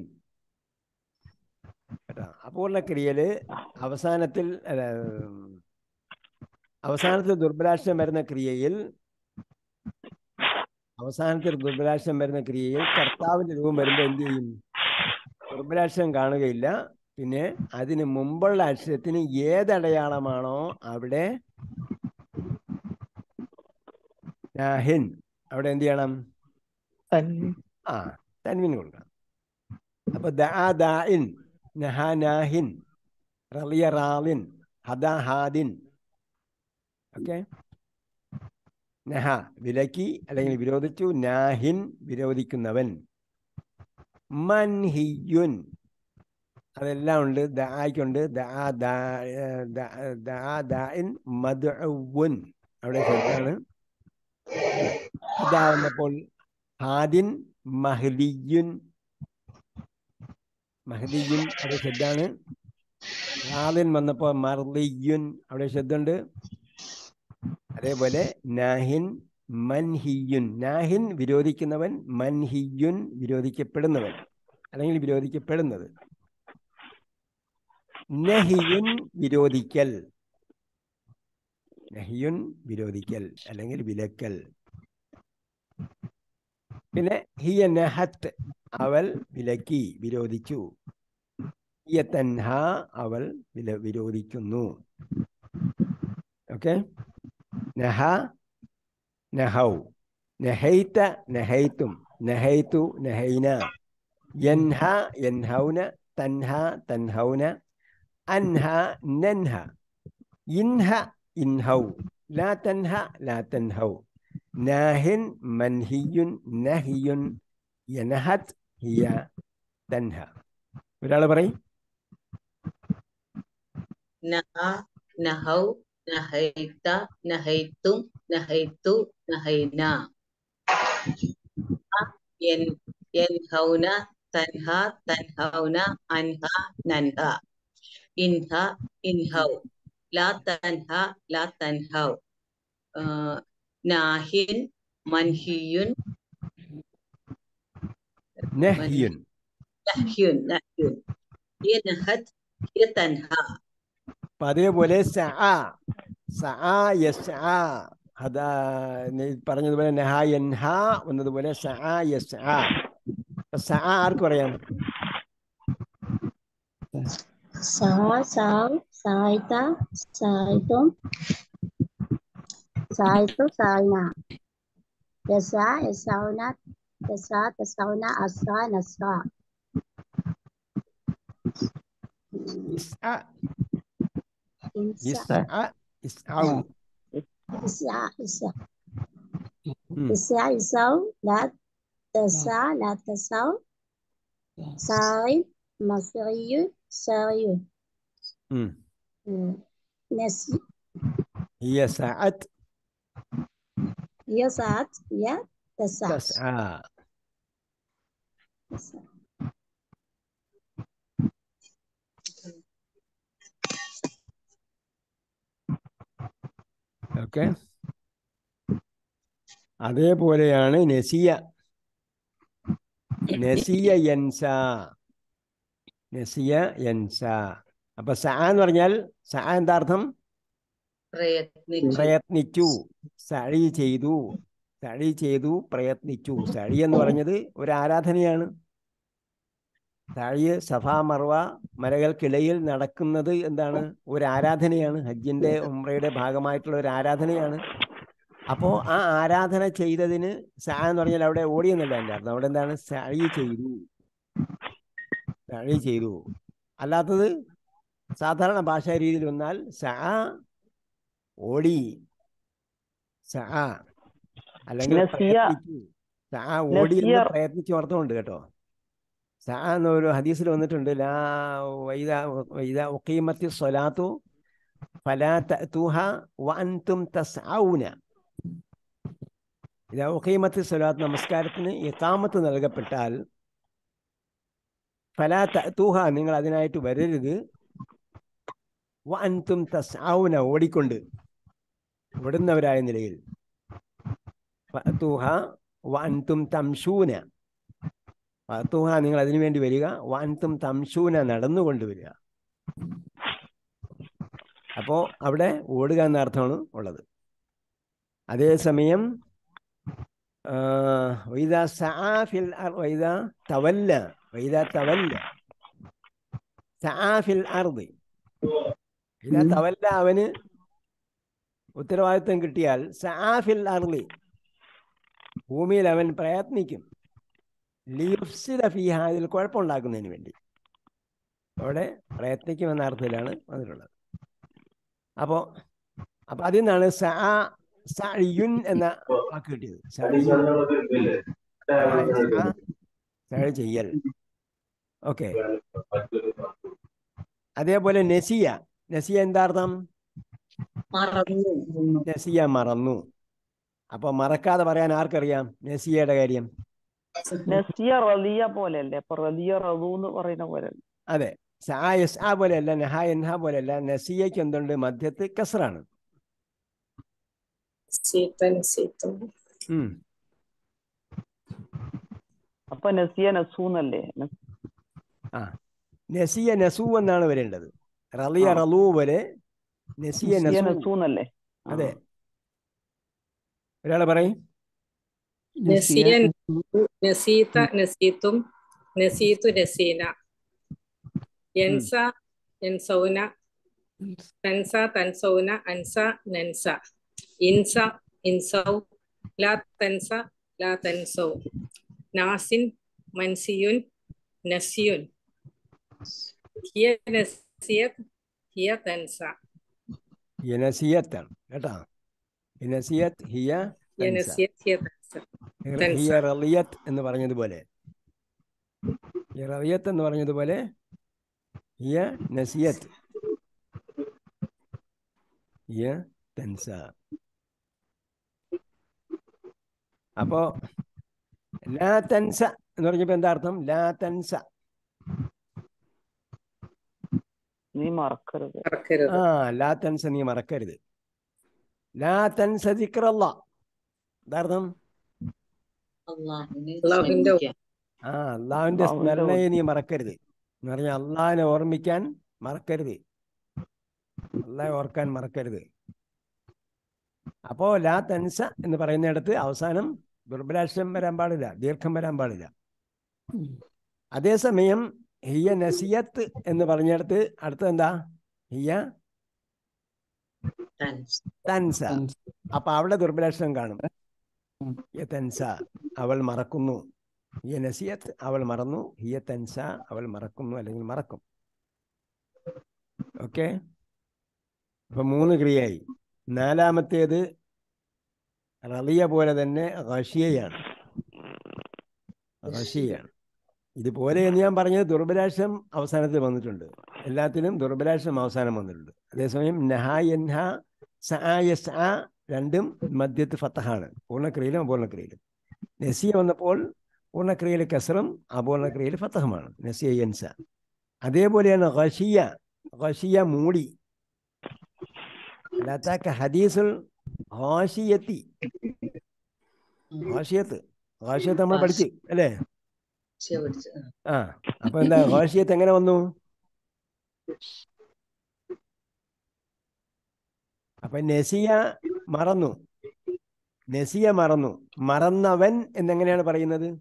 കേട്ടോ അപൂർണക്രിയയില് അവസാനത്തിൽ അല്ല, ഉം, അവസാനത്തിൽ ദുർബലാക്ഷരം വരുന്ന ക്രിയയിൽ അവസാനത്തിൽ ദുർബലാക്ഷരം വരുന്ന ക്രിയയിൽ കർത്താവിന്റെ രൂപം വരുമ്പോൾ എന്ത് ചെയ്യും ദുർബലാക്ഷരം കാണുകയില്ല പിന്നെ അതിന് മുമ്പുള്ള അക്ഷരത്തിന് ഏതടയാളമാണോ അവിടെ നാഹിൻ അവിടെ എന്ത് ചെയ്യണം ആ തൻവിന് കൊടുക്കണം അപ്പൊ ദാ ദാഇൻ നഹ നാഹിൻ റളിയ റാളിൻ ഹദ ഹാദിൻ ഓക്കെ നഹ വിലക്കി അല്ലെങ്കിൽ വിരോധിച്ചു നാഹിൻ വിരോധിക്കുന്നവൻ മൻഹിയുൻ അതെല്ലാം ഉണ്ട് ദായ്ക്കുണ്ട് ദാ ദാ ഏർ, ദാ ദാ ദാഇൻ മദ്ഉൻ അവിടെ ശബ്ദമാണ് ഹദ വന്നപ്പോൾ ഹാദിൻ മഹ്ലിയുൻ മഹ്ലിയുൻ അവിടെ ശബ്ദമാണ് റാദിൻ വന്നപ്പോൾ മർലിയുൻ അവിടെ ശബ്ദമുണ്ട് അതേപോലെ നാഹിൻ മൻഹിയുൻ നാഹിൻ വിരോധിക്കുന്നവൻ മൻഹിയുൻ വിരോധിക്കപ്പെടുന്നവൻ അല്ലെങ്കിൽ വിരോധിക്കപ്പെടുന്നത് നഹിയുൻ വിരോധിക്കൽ നഹിയുൻ വിരോധിക്കൽ അല്ലെങ്കിൽ വിലക്കൽ പിന്നെ ഹിയ നഹത്ത് അവൾ വിലക്കി വിരോധിച്ചു ഹിയ തൻഹ അവൾ വില വിരോധിക്കുന്നു ഓക്കെ നഹ നഹൗ നഹൈത്ത നഹൈത്തും നഹൈത്തു നഹൈന യൻഹ യൻഹൗന തൻഹ തൻഹൗന അൻഹ നൻഹ ഇൻഹ ഇൻഹൗ ലാ തൻഹ ലാ തൻഹൗ നാഹിൻ മൻഹിയുൻ നഹിയുൻ യനഹത് ഹിയ തൻഹ ഒരാൾ പറയും നഹ നഹൗ നഹൈത നഹൈത്തും നഹൈത്തു നഹൈന യൻ യൻഹൗന തൻഹ തൻഹൗന അൻഹ നൻഹ ഇൻഹ ഇൻഹൗ ലാ തൻഹ ലാ തൻഹൗ ആ, നാഹിൻ മൻഹിയുൻ നഹ്യുൻ നഹ്യുൻ നഹ്യുൻ യനഹത് യതൻഹ അപ്പൊ അതേപോലെ സഅ സഅ യസ്അ അതാ നീ പറഞ്ഞതുപോലെ നഹ യൻഹ വന്നതുപോലെ സഅ യസ്അ അപ്പൊ സഅ ആർക്ക് പറയാം Sa, sao, saita, saitum, saitu, saina. Yasa, yasauna, yasa, tasauna, asa, nasa. ഇസ്അ Insa, ഇസ്അ ഇസ്ഔ isa, isa. ഉം. Isa, isaw, lat, tasa, latasaw. Sai, masriyu, sariyu. ഉം. Nasi, ഹിയ സഅത് yasat, ya, tasa. തസ്അ ഓക്കെ അതേപോലെയാണ് നസിയ നസിയ യൻസ നസിയ യൻസ അപ്പൊ സ എന്ന് പറഞ്ഞാൽ സ എന്താ അർത്ഥം പ്രയത്നിച്ചു പ്രയത്നിച്ചു സഴി ചെയ്തു സഴി ചെയ്തു പ്രയത്നിച്ചു സഴി എന്ന് പറഞ്ഞത് ഒരു ആരാധനയാണ് സഴി സഫാ മർവ മലകൾക്കിടയിൽ നടക്കുന്നത് എന്താണ് ഒരു ആരാധനയാണ് ഹജ്ജിന്റെ ഉംറയുടെ ഭാഗമായിട്ടുള്ള ഒരു ആരാധനയാണ് അപ്പോൾ ആ ആരാധന ചെയ്തതിന് സ എന്ന് പറഞ്ഞാൽ അവിടെ ഓടിയെന്നല്ല എൻ്റെ അർത്ഥം അവിടെ എന്താണ് സഴി ചെയ്തു സഴി ചെയ്തു അല്ലാത്തത് സാധാരണ ഭാഷാ രീതിയിൽ വന്നാൽ സ ഓടി സ അല്ലെങ്കിൽ നസിയ. പ്രയത്നിച്ചു സ ഓടി എന്ന് നസിയ. പ്രയത്നിച്ചു അർത്ഥമുണ്ട് കേട്ടോ സ എന്നൊരു ഹദീസിൽ വന്നിട്ടുണ്ട് ലാ വൈദ വൈദ ഉഖീമത്തി സ്വലാത്തു ഫലാ തഅതൂഹ വഅൻതും തസ്ഔന ഇതാ ഉഖീമത്തി സ്വലാത്ത് നമസ്കാരത്തിന് ഇഖാമത്ത് നൽകപ്പെട്ടാൽ ഫലാ തഅതൂഹ നിങ്ങൾ അതിനായിട്ട് വരരുത് വഅൻതും തസ്ഔന ഓടിക്കൊണ്ട് ഓടുന്നവരായ നിലയിൽ ഫഅതൂഹ വഅൻതും തംശൂന ഫഅതൂഹ നിങ്ങൾ അതിനു വേണ്ടി വരിക വഅൻതും തംശൂന നടന്നുകൊണ്ട് വരിക അപ്പോ അവിടെ ഓടുക എന്ന അർത്ഥമാണ് ഉള്ളത് അതേസമയം ആ, വൈദ സആ ഫിൽ അർ- വൈദ തവല്ല വൈദ തവല്ല സആ ഫിൽ അർദ് ഇതാ തവല്ല അവന് ഉത്തരവാദിത്വം കിട്ടിയാൽ സആ ഫിൽ അർളി ഭൂമിയിൽ അവൻ പ്രയത്നിക്കും ലിയുഫ്സിദ ഫീഹ അതിൽ കുഴപ്പമുണ്ടാക്കുന്നതിന് വേണ്ടി അവിടെ പ്രയത്നിക്കും എന്ന അർത്ഥത്തിലാണ് വന്നിട്ടുള്ളത് അപ്പോൾ അപ്പൊ അതിൽ നിന്നാണ് സഅ സഅയുൻ എന്ന വാക്ക് കിട്ടിയത് സഅയുൻ അതായത് സഅ, സഅ ചെയ്യൽ ഓക്കെ അതേപോലെ നസിയ നസിയ എന്താ അർത്ഥം മറന്നു നസിയ മറന്നു അപ്പൊ മറക്കാതെ പറയാൻ ആർക്കറിയാം നസിയയുടെ കാര്യം നസിയ റലിയ പോലെയല്ലേ അപ്പൊ റലിയ റതു എന്ന് പറയുന്ന പോലെ അതെ സാ എസ് ആ പോലെയല്ല നഹ എൻഹ പോലെയല്ല നസിയയ്ക്ക് എന്തുണ്ട് മധ്യത്ത് കസറാണ് Sita, Sita. ഉം. അപ്പൊ നസിയ നസു എന്നല്ലേ ന- ആ നസിയ നസു എന്നാണ് വരേണ്ടത് റളിയ ആ. റലു പോലെ നസിയ നസിയ നസു നസു എന്നല്ലേ ആ. അതെ ഒരാളെ പറയും നസിയ നസിയ നസീത നസീത്തും നസീതു നസീന യൻസ യൻസൗന തൻസ തൻസൗന അൻസ നൻസ ഇൻസ ഇൻസൗ ലാ തൻസ ലാ തൻസൗ നാസിൻ മൻസിയുൻ നസിയുൻ ഹിയ നസിയത് ഹിയ തൻസ യനസിയത്താണ് കേട്ടോ യനസിയത്ത് ഹിയ ഹിയ തൻസ. നസിയത് ഹിയ തൻസ ഹിയ തൻസ. റളിയത്ത് എന്ന് പറഞ്ഞതുപോലെ ഹിയ റളിയത്ത് എന്ന് പറഞ്ഞതുപോലെ ഹിയ നസിയത്ത് ഹിയ തൻസ അപ്പോ ലാ തൻസ എന്ന് പറഞ്ഞപ്പോ എന്താ അർത്ഥം ലാ തൻസ നീ മറക്കരുത് മറക്കരുത് ആ ലാ തൻസ നീ മറക്കരുത് ലാ തൻസ ദിക്റല്ല എന്താർത്ഥം അള്ളാഹുവിനെ അള്ളാഹുവിന്റെ സ്മരിക്കുക ആ അള്ളാഹുവിന്റെ അള്ളാഹുവിന്റെ സ്മരണയെ നീ മറക്കരുത് എന്ന് പറഞ്ഞാൽ അള്ളാഹിനെ ഓർമ്മിക്കാൻ മറക്കരുത് അള്ളാഹെ ഓർക്കാൻ മറക്കരുത് അപ്പോ ലാ തൻസ എന്ന് പറയുന്നിടത്ത് അവസാനം ദുർബലാക്ഷരം വരാൻ പാടില്ല ദീർഘം വരാൻ പാടില്ല അതേസമയം ഹിയ നസിയത്ത് എന്ന് പറഞ്ഞിടത്ത് അടുത്തത് എന്താ ഹിയ തൻസ്. തൻസ തൻസ. അപ്പൊ അവിടെ ദുർബലാക്ഷരം കാണും ഉം. ഹിയ തൻസ അവൾ മറക്കുന്നു ഹിയ നസിയത്ത് അവൾ മറന്നു ഹിയ തൻസ അവൾ മറക്കുന്നു അല്ലെങ്കിൽ മറക്കും ഓക്കെ അപ്പൊ മൂന്ന് ക്രിയയായി നാലാമത്തേത് റളിയ പോലെ തന്നെ റഷിയയാണ് റഷിയയാണ് ഇതുപോലെ എന്ന് ഞാൻ പറഞ്ഞത് ദുർബലാക്ഷം അവസാനത്തിൽ വന്നിട്ടുണ്ട് എല്ലാത്തിനും ദുർബലാക്ഷം അവസാനം വന്നിട്ടുണ്ട് അതേസമയം നഹ എൻഹ സ യസ് ആ രണ്ടും മധ്യത്ത് ഫത്തഹാണ് പൂർണ്ണക്രിയയിലും അപൂർണക്രിയയിലും നസിയ വന്നപ്പോൾ പൂർണ്ണക്രിയയിൽ കസറും അപൂർണക്രിയയിൽ ഫത്തഹമാണ് നസിയ യൻസ അതേപോലെയാണ് ഖഷിയ ഖഷിയ മൂടി അല്ലാത്ത ഹദീസുൽ ഹാഷിയത്തി ഹാഷിയത്ത് ഹാഷിയത്ത് നമ്മൾ പഠിച്ച് അല്ലേ ശിയ പിടിച്ച്. ആ. ആ അപ്പൊ എന്താ ഹാഷിയത്ത് എങ്ങനെ വന്നു അപ്പൊ നസിയ മറന്നു നസിയ മറന്നു മറന്നവൻ എന്നെങ്ങനെയാണ് പറയുന്നത്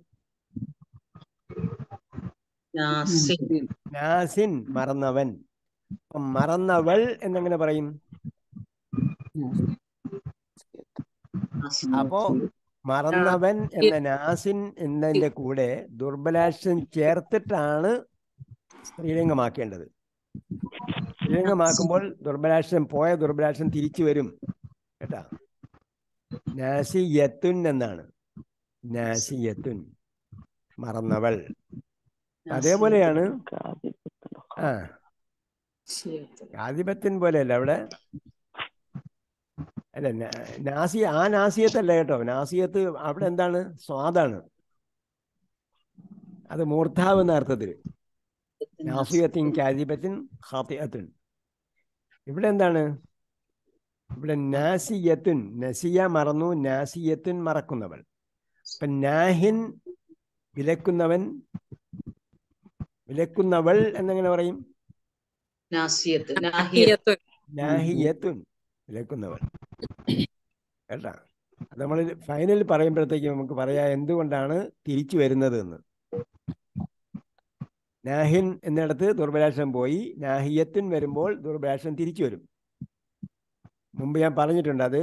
നാസിൻ. നാസിൻ മറന്നവൻ അപ്പൊ മറന്നവൾ എന്നെങ്ങനെ പറയും നാസിൻ. അപ്പോ മറന്നവൻ എന്ന നാസിൻ എന്നതിന്റെ കൂടെ ദുർബലാക്ഷം ചേർത്തിട്ടാണ് സ്ത്രീലിംഗമാക്കേണ്ടത് സ്ത്രീലിംഗമാക്കുമ്പോൾ ദുർബലാക്ഷം പോയ ദുർബലാക്ഷം തിരിച്ചു വരും കേട്ടാ നാസിയത്തുൻ എന്നാണ് നാസിയത്തുൻ മറന്നവൾ അതേപോലെയാണ് ആ ശിയത്ത്. ആധിപത്യം പോലെയല്ല അവിടെ അല്ല നാ- നാസി ആ നാസിയത്തല്ല കേട്ടോ നാസിയത്ത് അവിടെ എന്താണ് സ്വാദാണ് അത് മൂർധാവ് എന്ന അർത്ഥത്തിൽ നാസിയത്തിൻ കാതിപത്തിൻ ഹാത്തിയത്തുൻ ഇവിടെ എന്താണ് ഇവിടെ നാസിയത്തുൻ നസിയ മറന്നു നാസിയത്തുൻ മറക്കുന്നവൾ അപ്പൊ നാഹിൻ വിലക്കുന്നവൻ വിലക്കുന്നവൾ എന്നെങ്ങനെ പറയും നാസിയത്ത് നാഹിയ നാഹിയത്തുൻ. നാഹിയത്തുൻ വിലക്കുന്നവൾ കേട്ടാ അത് നമ്മൾ ഫൈനൽ പറയുമ്പോഴത്തേക്ക് നമുക്ക് പറയാം എന്തുകൊണ്ടാണ് തിരിച്ചു വരുന്നത് എന്ന് നാഹിൻ എന്നിടത്ത് ദുർബലാക്ഷം പോയി നാഹിയത്തുൻ വരുമ്പോൾ ദുർബലാക്ഷം തിരിച്ചു വരും മുമ്പ് ഞാൻ പറഞ്ഞിട്ടുണ്ട് അത്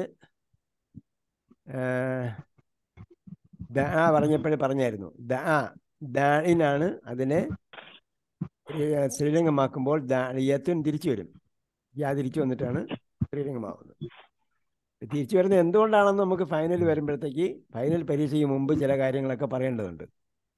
ദ പറഞ്ഞപ്പോഴേ പറഞ്ഞായിരുന്നു ദ ദാഇനാണ് അതിനെ ഏർ സ്ത്രീലിംഗമാക്കുമ്പോൾ ദാഇയത്തുൻ തിരിച്ചു വരും യാ തിരിച്ചു വന്നിട്ടാണ് സ്ത്രീലിംഗമാവുന്നത് തിരിച്ചു വരുന്നത് എന്തുകൊണ്ടാണെന്ന് നമുക്ക് ഫൈനൽ വരുമ്പോഴത്തേക്ക് ഫൈനൽ പരീക്ഷയ്ക്ക് മുമ്പ് ചില കാര്യങ്ങളൊക്കെ പറയേണ്ടതുണ്ട്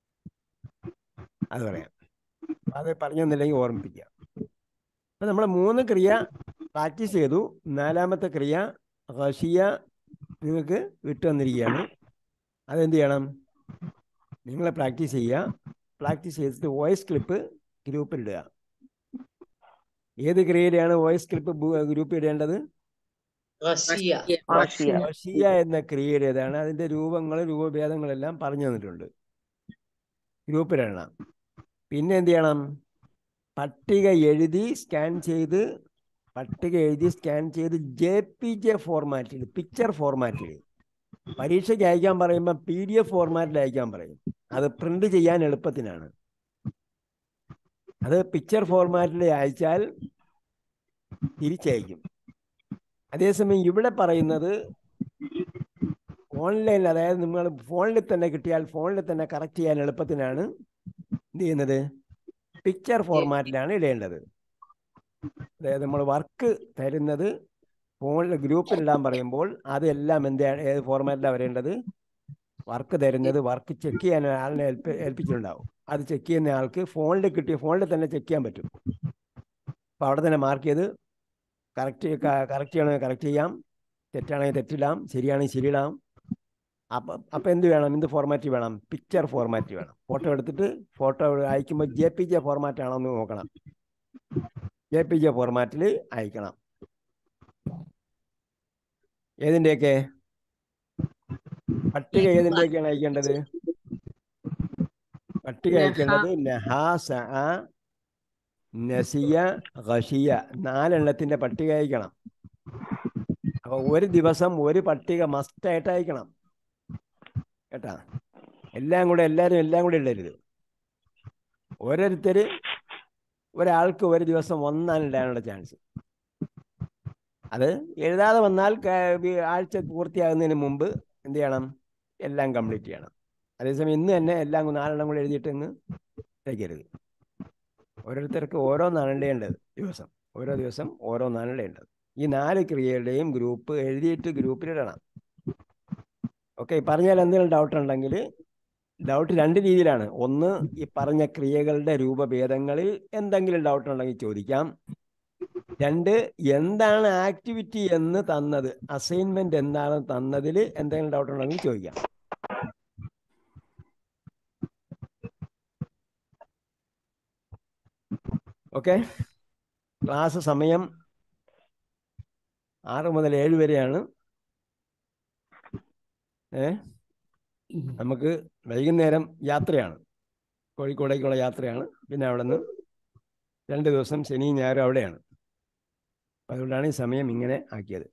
അത് പറയാം അത് പറഞ്ഞെന്നില്ലെങ്കിൽ ഓർമ്മിപ്പിക്കാം അപ്പം നമ്മൾ മൂന്ന് ക്രിയ പ്രാക്ടീസ് ചെയ്തു നാലാമത്തെ ക്രിയ റഷിയ നിങ്ങൾക്ക് വിട്ടു വന്നിരിക്കുകയാണ് അതെന്ത് ചെയ്യണം നിങ്ങൾ പ്രാക്ടീസ് ചെയ്യുക പ്രാക്ടീസ് ചെയ്തിട്ട് വോയിസ് ക്ലിപ്പ് ഗ്രൂപ്പിൽ ഇടുക ഏത് ക്രിയയിലാണ് വോയിസ് ക്ലിപ്പ് ഗ്രൂപ്പിൽ ഇടേണ്ടത് റഷ്യ റഷ്യ റഷ്യ എന്ന ക്രിയയുടേതാണ് അതിന്റെ രൂപങ്ങൾ രൂപഭേദങ്ങളെല്ലാം പറഞ്ഞു തന്നിട്ടുണ്ട് ഗ്രൂപ്പിലെണ്ണാം പിന്നെ എന്ത് ചെയ്യണം പട്ടിക എഴുതി സ്കാൻ ചെയ്ത് പട്ടിക എഴുതി സ്കാൻ ചെയ്ത് ജെ പി ജെ ഫോർമാറ്റിൽ പിക്ചർ ഫോർമാറ്റിൽ പരീക്ഷയ്ക്ക് അയക്കാൻ പറയുമ്പോൾ പി ഡി എഫ് ഫോർമാറ്റിൽ അയക്കാൻ പറയും അത് പ്രിന്റ് ചെയ്യാൻ എളുപ്പത്തിനാണ് അത് പിക്ചർ ഫോർമാറ്റിൽ അയച്ചാൽ തിരിച്ചയക്കും അതേസമയം ഇവിടെ പറയുന്നത് ഓൺലൈൻ അതായത് നിങ്ങൾ ഫോണിൽ തന്നെ കിട്ടിയാൽ ഫോണിൽ തന്നെ കറക്റ്റ് ചെയ്യാൻ എളുപ്പത്തിനാണ് എന്ത് ചെയ്യുന്നത് പിക്ചർ ഫോർമാറ്റിലാണ് ഇടേണ്ടത് അതായത് നമ്മൾ വർക്ക് തരുന്നത് ഫോണിൽ ഗ്രൂപ്പിൽ ഇടാൻ പറയുമ്പോൾ അതെല്ലാം എന്താണ് ഏത് ഫോർമാറ്റിലാണ് വരേണ്ടത് വർക്ക് തരുന്നത് വർക്ക് ചെക്ക് ചെയ്യാൻ ആളിനെ ഏൽപ്പി ഏൽപ്പിച്ചിട്ടുണ്ടാവും അത് ചെക്ക് ചെയ്യുന്ന ആൾക്ക് ഫോണിൽ കിട്ടിയ ഫോണിൽ തന്നെ ചെക്ക് ചെയ്യാൻ പറ്റും അപ്പോൾ അവിടെ തന്നെ മാർക്ക് ചെയ്ത് കറക്റ്റ് കറക്റ്റ് ചെയ്യണമെങ്കിൽ കറക്റ്റ് ചെയ്യാം തെറ്റാണെങ്കിൽ തെറ്റിടാം ശരിയാണെങ്കിൽ ശരിയിടാം അപ്പം അപ്പം എന്ത് വേണം എന്ത് ഫോർമാറ്റ് വേണം പിക്ചർ ഫോർമാറ്റ് വേണം ഫോട്ടോ എടുത്തിട്ട് ഫോട്ടോ അയക്കുമ്പോൾ ജെ പി ജെ ഫോർമാറ്റ് ആണോ എന്ന് നോക്കണം ജെ പി ജെ ഫോർമാറ്റിൽ അയക്കണം ഏതിൻ്റെയൊക്കെ പട്ടിക ഏതിൻ്റെയൊക്കെയാണ് അയക്കേണ്ടത് പട്ടിക അയക്കേണ്ടത് നഹ സ നസിയ ഖഷിയ നാലെണ്ണത്തിന്റെ പട്ടിക അയക്കണം അപ്പൊ ഒരു ദിവസം ഒരു പട്ടിക മസ്റ്റായിട്ട് അയക്കണം കേട്ടാ എല്ലാം കൂടെ എല്ലാവരും എല്ലാം കൂടെ ഇടരുത് ഓരോരുത്തർ ഒരാൾക്ക് ഒരു ദിവസം ഒന്നാണ് ഇടാനുള്ള ചാൻസ് അത് എഴുതാതെ വന്നാൽ ക- വി- ആഴ്ച പൂർത്തിയാകുന്നതിന് മുമ്പ് എന്ത് ചെയ്യണം എല്ലാം കംപ്ലീറ്റ് ചെയ്യണം അതേസമയം ഇന്ന് തന്നെ എല്ലാം കൂടെ നാലെണ്ണം കൂടെ എഴുതിയിട്ട് അങ്ങ് വയ്ക്കരുത് ഓരോരുത്തർക്ക് ഓരോന്നാണ് ഇടേണ്ടത് ദിവസം ഓരോ ദിവസം ഓരോന്നാണ് ഇടേണ്ടത് ഈ നാല് ക്രിയകളുടെയും ഗ്രൂപ്പ് എഴുതിയിട്ട് ഗ്രൂപ്പിലിടണം ഓക്കെ പറഞ്ഞാൽ എന്തെങ്കിലും ഡൗട്ട് ഉണ്ടെങ്കിൽ ഡൗട്ട് രണ്ട് രീതിയിലാണ് ഒന്ന് ഈ പറഞ്ഞ ക്രിയകളുടെ രൂപഭേദങ്ങളിൽ എന്തെങ്കിലും ഡൗട്ട് ഉണ്ടെങ്കിൽ ചോദിക്കാം രണ്ട് എന്താണ് ആക്ടിവിറ്റി എന്ന് തന്നത് അസൈൻമെന്റ് എന്താണ് തന്നതിൽ എന്തെങ്കിലും ഡൗട്ട് ഉണ്ടെങ്കിൽ ചോദിക്കാം ഓക്കെ ക്ലാസ് സമയം ആറ് മുതൽ ഏഴ് വരെയാണ് ഏ നമുക്ക് വൈകുന്നേരം യാത്രയാണ് കോഴിക്കോടേക്കുള്ള യാത്രയാണ് പിന്നെ അവിടെ നിന്ന് രണ്ട് ദിവസം ശനിയും ഞായറും അവിടെയാണ് അപ്പം അതുകൊണ്ടാണ് ഈ സമയം ഇങ്ങനെ ആക്കിയത്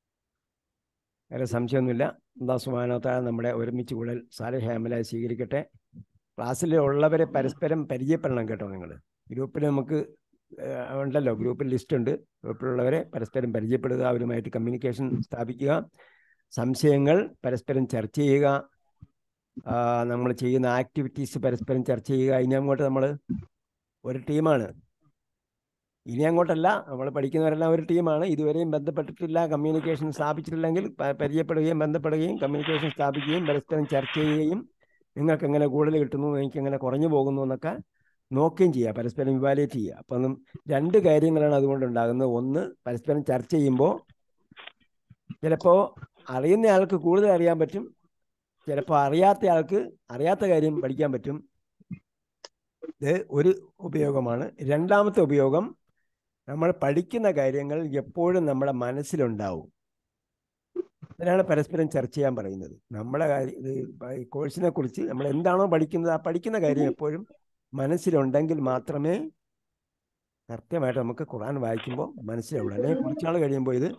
വേറെ സംശയമൊന്നുമില്ല അള്ളാഹു സുബാനോത്താ നമ്മുടെ ഒരുമിച്ച് കൂടുതൽ സാലെ ഹേമലായി സ്വീകരിക്കട്ടെ ക്ലാസ്സിൽ ഉള്ളവരെ പരസ്പരം പരിചയപ്പെടണം കേട്ടോ നിങ്ങൾ ഗ്രൂപ്പിൽ നമുക്ക് ഏഹ്, ഉണ്ടല്ലോ ഗ്രൂപ്പിൽ ലിസ്റ്റ് ഉണ്ട് ഗ്രൂപ്പിലുള്ളവരെ പരസ്പരം പരിചയപ്പെടുക അവരുമായിട്ട് കമ്മ്യൂണിക്കേഷൻ സ്ഥാപിക്കുക സംശയങ്ങൾ പരസ്പരം ചർച്ച ചെയ്യുക നമ്മൾ ചെയ്യുന്ന ആക്ടിവിറ്റീസ് പരസ്പരം ചർച്ച ചെയ്യുക ഇനി അങ്ങോട്ട് നമ്മൾ ഒരു ടീമാണ് ഇനി അങ്ങോട്ടല്ല നമ്മൾ പഠിക്കുന്നവരെല്ലാം ഒരു ടീമാണ് ഇതുവരെയും ബന്ധപ്പെട്ടിട്ടില്ല കമ്മ്യൂണിക്കേഷൻ സ്ഥാപിച്ചിട്ടില്ലെങ്കിൽ പ- പരിചയപ്പെടുകയും ബന്ധപ്പെടുകയും കമ്മ്യൂണിക്കേഷൻ സ്ഥാപിക്കുകയും പരസ്പരം ചർച്ച ചെയ്യുകയും നിങ്ങൾക്ക് എങ്ങനെ കൂടുതൽ കിട്ടുന്നു എനിക്ക് എങ്ങനെ കുറഞ്ഞു പോകുന്നു എന്നൊക്കെ നോക്കുകയും ചെയ്യുക പരസ്പരം ഇവാലുവേറ്റ് ചെയ്യുക അപ്പം രണ്ട് കാര്യങ്ങളാണ് അതുകൊണ്ട് ഉണ്ടാകുന്നത് ഒന്ന് പരസ്പരം ചർച്ച ചെയ്യുമ്പോൾ ചിലപ്പോൾ അറിയുന്ന ആൾക്ക് കൂടുതൽ അറിയാൻ പറ്റും ചിലപ്പോൾ അറിയാത്ത ആൾക്ക് അറിയാത്ത കാര്യം പഠിക്കാൻ പറ്റും ഇത് ഒരു ഉപയോഗമാണ് രണ്ടാമത്തെ ഉപയോഗം നമ്മൾ പഠിക്കുന്ന കാര്യങ്ങൾ എപ്പോഴും നമ്മുടെ മനസ്സിലുണ്ടാവും അതിനാണ് പരസ്പരം ചർച്ച ചെയ്യാൻ പറയുന്നത് നമ്മുടെ കാര്യം ഇത് ഈ കോഴ്സിനെ കുറിച്ച് നമ്മൾ എന്താണോ പഠിക്കുന്നത് ആ പഠിക്കുന്ന കാര്യം എപ്പോഴും മനസ്സിലുണ്ടെങ്കിൽ മാത്രമേ കൃത്യമായിട്ട് നമുക്ക് ഖുർആൻ വായിക്കുമ്പോൾ മനസ്സിലാവുള്ളൂ അല്ലെങ്കിൽ കുറച്ചാൾ കഴിയുമ്പോൾ ഇത്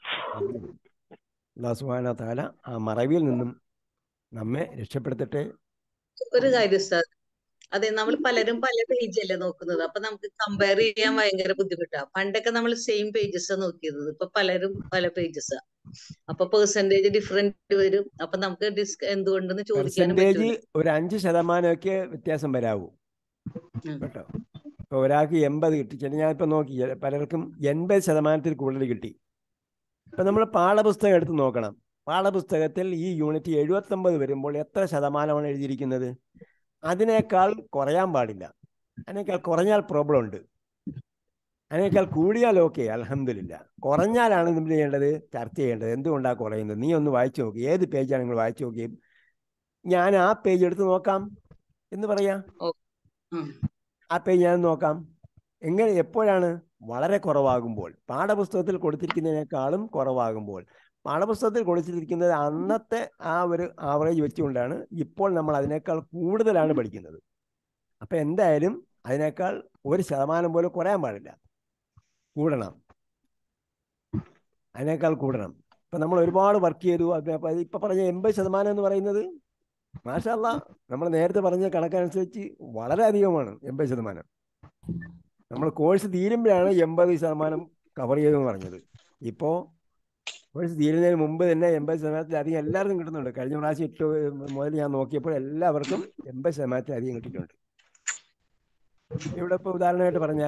അള്ളാഹു സുബ്ഹാനഹു വ തആല ആ മറവിയിൽ നിന്നും നമ്മെ രക്ഷപ്പെടുത്തട്ടെ ഒരു കാര്യം സാർ അതെ നമ്മൾ പലരും പല പേജ് അല്ലേ നോക്കുന്നത് അപ്പൊ നമുക്ക് കമ്പയർ ചെയ്യാൻ ഭയങ്കര ബുദ്ധിമുട്ടാ പണ്ടൊക്കെ നമ്മൾ സെയിം പേജസ് നോക്കിയത് ഇപ്പൊ പലരും പല പേജസ് അപ്പൊ പെർസെന്റേജ് ഡിഫറെന്റ് വരും അപ്പൊ നമുക്ക് ഡിസ്ക് എന്തുകൊണ്ടെന്ന് ചോദിക്കാനും പെർസെൻറ്റേജ് പറ്റില്ല ഒരു അഞ്ച് ശതമാനമൊക്കെ വ്യത്യാസം വരാവൂ ഉം. കേട്ടോ ഇപ്പോൾ ഒരാൾക്ക് എൺപത് കിട്ടി ചില ഞാൻ ഇപ്പം നോക്കി ചില- പലർക്കും എൺപത് ശതമാനത്തിൽ കൂടുതൽ കിട്ടി ഇപ്പം നമ്മൾ പാഠപുസ്തകം എടുത്ത് നോക്കണം പാഠപുസ്തകത്തിൽ ഈ യൂണിറ്റ് എഴുപത്തൊമ്പത് വരുമ്പോൾ എത്ര ശതമാനമാണ് എഴുതിയിരിക്കുന്നത് അതിനേക്കാൾ കുറയാൻ പാടില്ല അതിനേക്കാൾ കുറഞ്ഞാൽ പ്രോബ്ലം ഉണ്ട് അതിനേക്കാൾ കൂടിയാൽ ഓക്കെ അലഹമില്ല കുറഞ്ഞാലാണ് നമ്മൾ ചെയ്യേണ്ടത് ചർച്ച ചെയ്യേണ്ടത് എന്തുകൊണ്ടാണ് കുറയുന്നത് നീ ഒന്ന് വായിച്ചു നോക്കി ഏത് പേജാണ് നിങ്ങൾ വായിച്ചു നോക്കി ഞാൻ ആ പേജ് എടുത്ത് നോക്കാം എന്ന് പറയാം ഉം. ആ പേജ് ഞാൻ നോക്കാം എങ്ങനെ എപ്പോഴാണ് വളരെ കുറവാകുമ്പോൾ പാഠപുസ്തകത്തിൽ കൊടുത്തിരിക്കുന്നതിനേക്കാളും കുറവാകുമ്പോൾ പാഠപുസ്തകത്തിൽ കൊടുത്തിരിക്കുന്നത് അന്നത്തെ ആ ഒരു ആവറേജ് വെച്ചുകൊണ്ടാണ് ഇപ്പോൾ നമ്മൾ അതിനേക്കാൾ കൂടുതലാണ് പഠിക്കുന്നത് അപ്പം എന്തായാലും അതിനേക്കാൾ ഒരു ശതമാനം പോലും കുറയാൻ പാടില്ല കൂടണം അതിനേക്കാൾ കൂടണം ഇപ്പം നമ്മൾ ഒരുപാട് വർക്ക് ചെയ്തു അത് അപ്പം അത് ഇപ്പം പറഞ്ഞ എൺപത് ശതമാനം എന്ന് പറയുന്നത് മാഷല്ല നമ്മൾ നേരത്തെ പറഞ്ഞ കണക്കനുസരിച്ച് വളരെ അധികമാണ് എൺപത് ശതമാനം നമ്മൾ കോഴ്സ് തീരുമ്പോഴാണ് എൺപത് ശതമാനം കവർ ചെയ്തെന്ന് പറഞ്ഞത് ഇപ്പോൾ കോഴ്സ് തീരുന്നതിന് മുമ്പ് തന്നെ എൺപത് ശതമാനത്തിലധികം എല്ലാവർക്കും കിട്ടുന്നുണ്ട് കഴിഞ്ഞ പ്രാവശ്യം ഇട്ട് മുതൽ ഞാൻ നോക്കിയപ്പോൾ എല്ലാവർക്കും എൺപത് ശതമാനത്തിലധികം കിട്ടിയിട്ടുണ്ട് ഇവിടെ ഇപ്പോൾ ഉദാഹരണമായിട്ട് പറഞ്ഞാൽ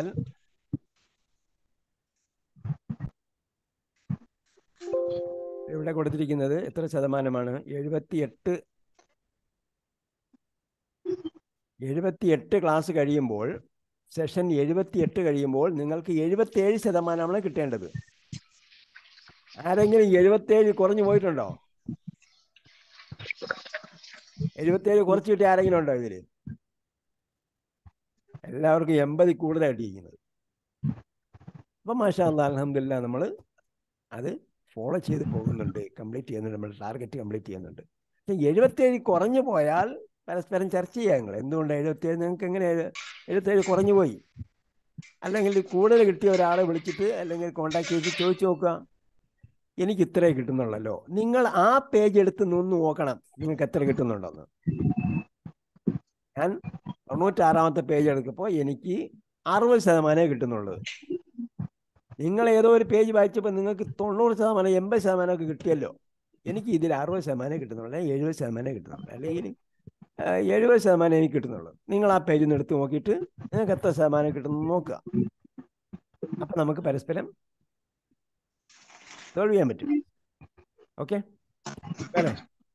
ഇവിടെ കൊടുത്തിരിക്കുന്നത് എത്ര ശതമാനമാണ് എഴുപത്തിയെട്ട് എഴുപത്തിയെട്ട് ക്ലാസ് കഴിയുമ്പോൾ സെഷൻ എഴുപത്തിയെട്ട് കഴിയുമ്പോൾ നിങ്ങൾക്ക് എഴുപത്തേഴ് ശതമാനമാണ് കിട്ടേണ്ടത് ആരെങ്കിലും എഴുപത്തേഴ് കുറഞ്ഞു പോയിട്ടുണ്ടോ എഴുപത്തേഴ് കുറച്ച് കിട്ടിയ ആരെങ്കിലും ഉണ്ടോ ഇതില് എല്ലാവർക്കും എൺപതിൽ കൂടുതൽ കിട്ടിയിരിക്കുന്നത് അപ്പം മാഷാ അല്ലാ അലഹമില്ല നമ്മൾ അത് ഫോളോ ചെയ്ത് പോകുന്നുണ്ട് കംപ്ലീറ്റ് ചെയ്യുന്നുണ്ട് നമ്മൾ ടാർഗറ്റ് കംപ്ലീറ്റ് ചെയ്യുന്നുണ്ട് പക്ഷെ എഴുപത്തേഴ് കുറഞ്ഞു പോയാൽ പരസ്പരം ചർച്ച ചെയ്യാം നിങ്ങൾ എന്തുകൊണ്ട് എഴുപത്തേഴ് നിങ്ങൾക്ക് എങ്ങനെ എഴു- എഴുപത്തേഴ് കുറഞ്ഞു പോയി അല്ലെങ്കിൽ കൂടുതൽ കിട്ടിയ ഒരാളെ വിളിച്ചിട്ട് അല്ലെങ്കിൽ കോണ്ടാക്ട് ചെയ്ത് ചോദിച്ചു നോക്കുക എനിക്ക് ഇത്രേ കിട്ടുന്നുള്ളല്ലോ നിങ്ങൾ ആ പേജ് എടുത്ത് നിന്ന് നോക്കണം നിങ്ങൾക്ക് എത്ര കിട്ടുന്നുണ്ടെന്ന് ഞാൻ തൊണ്ണൂറ്റാറാമത്തെ പേജ് എടുക്കുമ്പോൾ എനിക്ക് അറുപത് ശതമാനമേ കിട്ടുന്നുള്ളൂ നിങ്ങൾ ഏതോ ഒരു പേജ് വായിച്ചപ്പോൾ നിങ്ങൾക്ക് തൊണ്ണൂറ് ശതമാനം എൺപത് ശതമാനമൊക്കെ കിട്ടിയല്ലോ എനിക്ക് ഇതിൽ അറുപത് ശതമാനം കിട്ടുന്നുള്ളൂ അല്ലെങ്കിൽ എഴുപത് ശതമാനം കിട്ടുന്നുള്ളൂ അല്ലെങ്കിൽ ആ, എഴുപത് ശതമാനം എനിക്ക് കിട്ടുന്നുള്ളൂ നിങ്ങൾ ആ പേജിൽ നിന്ന് എടുത്ത് നോക്കിയിട്ട് നിങ്ങൾക്ക് എത്ര ശതമാനം കിട്ടുന്നു നോക്കുക അപ്പം നമുക്ക് പരസ്പരം സോൾവ് ചെയ്യാൻ പറ്റും ഓക്കെ വേണോ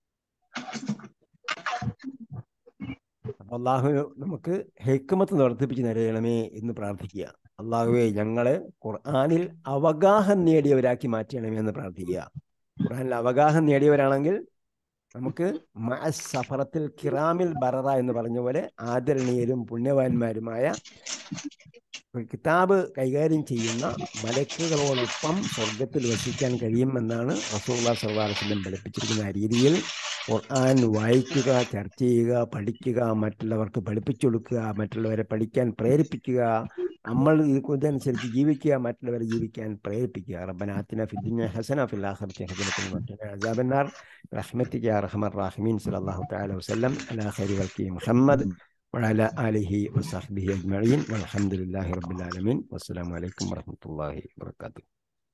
അപ്പൊ അള്ളാഹു നമുക്ക് ഹെക്കുമത്ത് വർദ്ധിപ്പിച്ച് നിരയണമേ എന്ന് പ്രാർത്ഥിക്കുക അള്ളാഹുവെ ഞങ്ങളെ ഖുർആാനിൽ അവഗാഹം നേടിയവരാക്കി മാറ്റണമേ എന്ന് പ്രാർത്ഥിക്കുക ഖുർആാനിൽ അവഗാഹം നേടിയവരാണെങ്കിൽ നമുക്ക് സഫറത്തിൽ കിറാമിൽ ബററ എന്ന് പറഞ്ഞ പോലെ ആദരണീയരും പുണ്യവാന്മാരുമായ ഒരു കിതാബ് കൈകാര്യം ചെയ്യുന്ന മലക്കുകളോടൊപ്പം സ്വർഗത്തിൽ വസിക്കാൻ കഴിയുമെന്നാണ് റസൂള്ള സർവാലസിലും പഠിപ്പിച്ചിരിക്കുന്ന ആ രീതിയിൽ ഖുർആൻ വായിക്കുക ചർച്ച ചെയ്യുക പഠിക്കുക മറ്റുള്ളവർക്ക് പഠിപ്പിച്ചു കൊടുക്കുക മറ്റുള്ളവരെ പഠിക്കാൻ പ്രേരിപ്പിക്കുക നമ്മൾ ഇതനുസരിച്ച് ജീവിക്കുക മറ്റുള്ളവരെ ജീവിക്കാൻ പ്രേരിപ്പിക്കുക റബ്ബനാത്തിന ഫിദ്ദുനിയ ഹസന ഫിൽ ആഖിറതി ഹസനത്തുൻ വഖിന അസാബന്നാർ റഹ്മത്തിക യാ അർഹമർ റഹീമീൻ സല്ലല്ലാഹു തആല വസല്ലം അലാ ഖൈരി ഖൽഖി മുഹമ്മദ് وعلى آله وصحبه أجمعين والحمد لله رب العالمين والسلام عليكم ورحمة الله وبركاته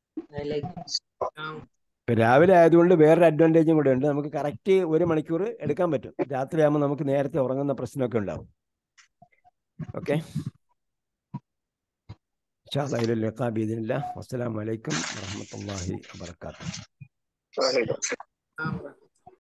ഇപ്പൊ രാവിലെ ആയതുകൊണ്ട് വേറൊരു അഡ്വാൻറ്റേജും കൂടെ ഉണ്ട് നമുക്ക് കറക്റ്റ് ഒരു മണിക്കൂർ എടുക്കാൻ പറ്റും രാത്രിയാകുമ്പോൾ നമുക്ക് നേരത്തെ ഉറങ്ങുന്ന പ്രശ്നമൊക്കെ ഉണ്ടാവും ഓക്കെ വസ്സലാമലൈക്കും വറഹമത്തല്ലാഹി വാബർക്കാത്തു ആ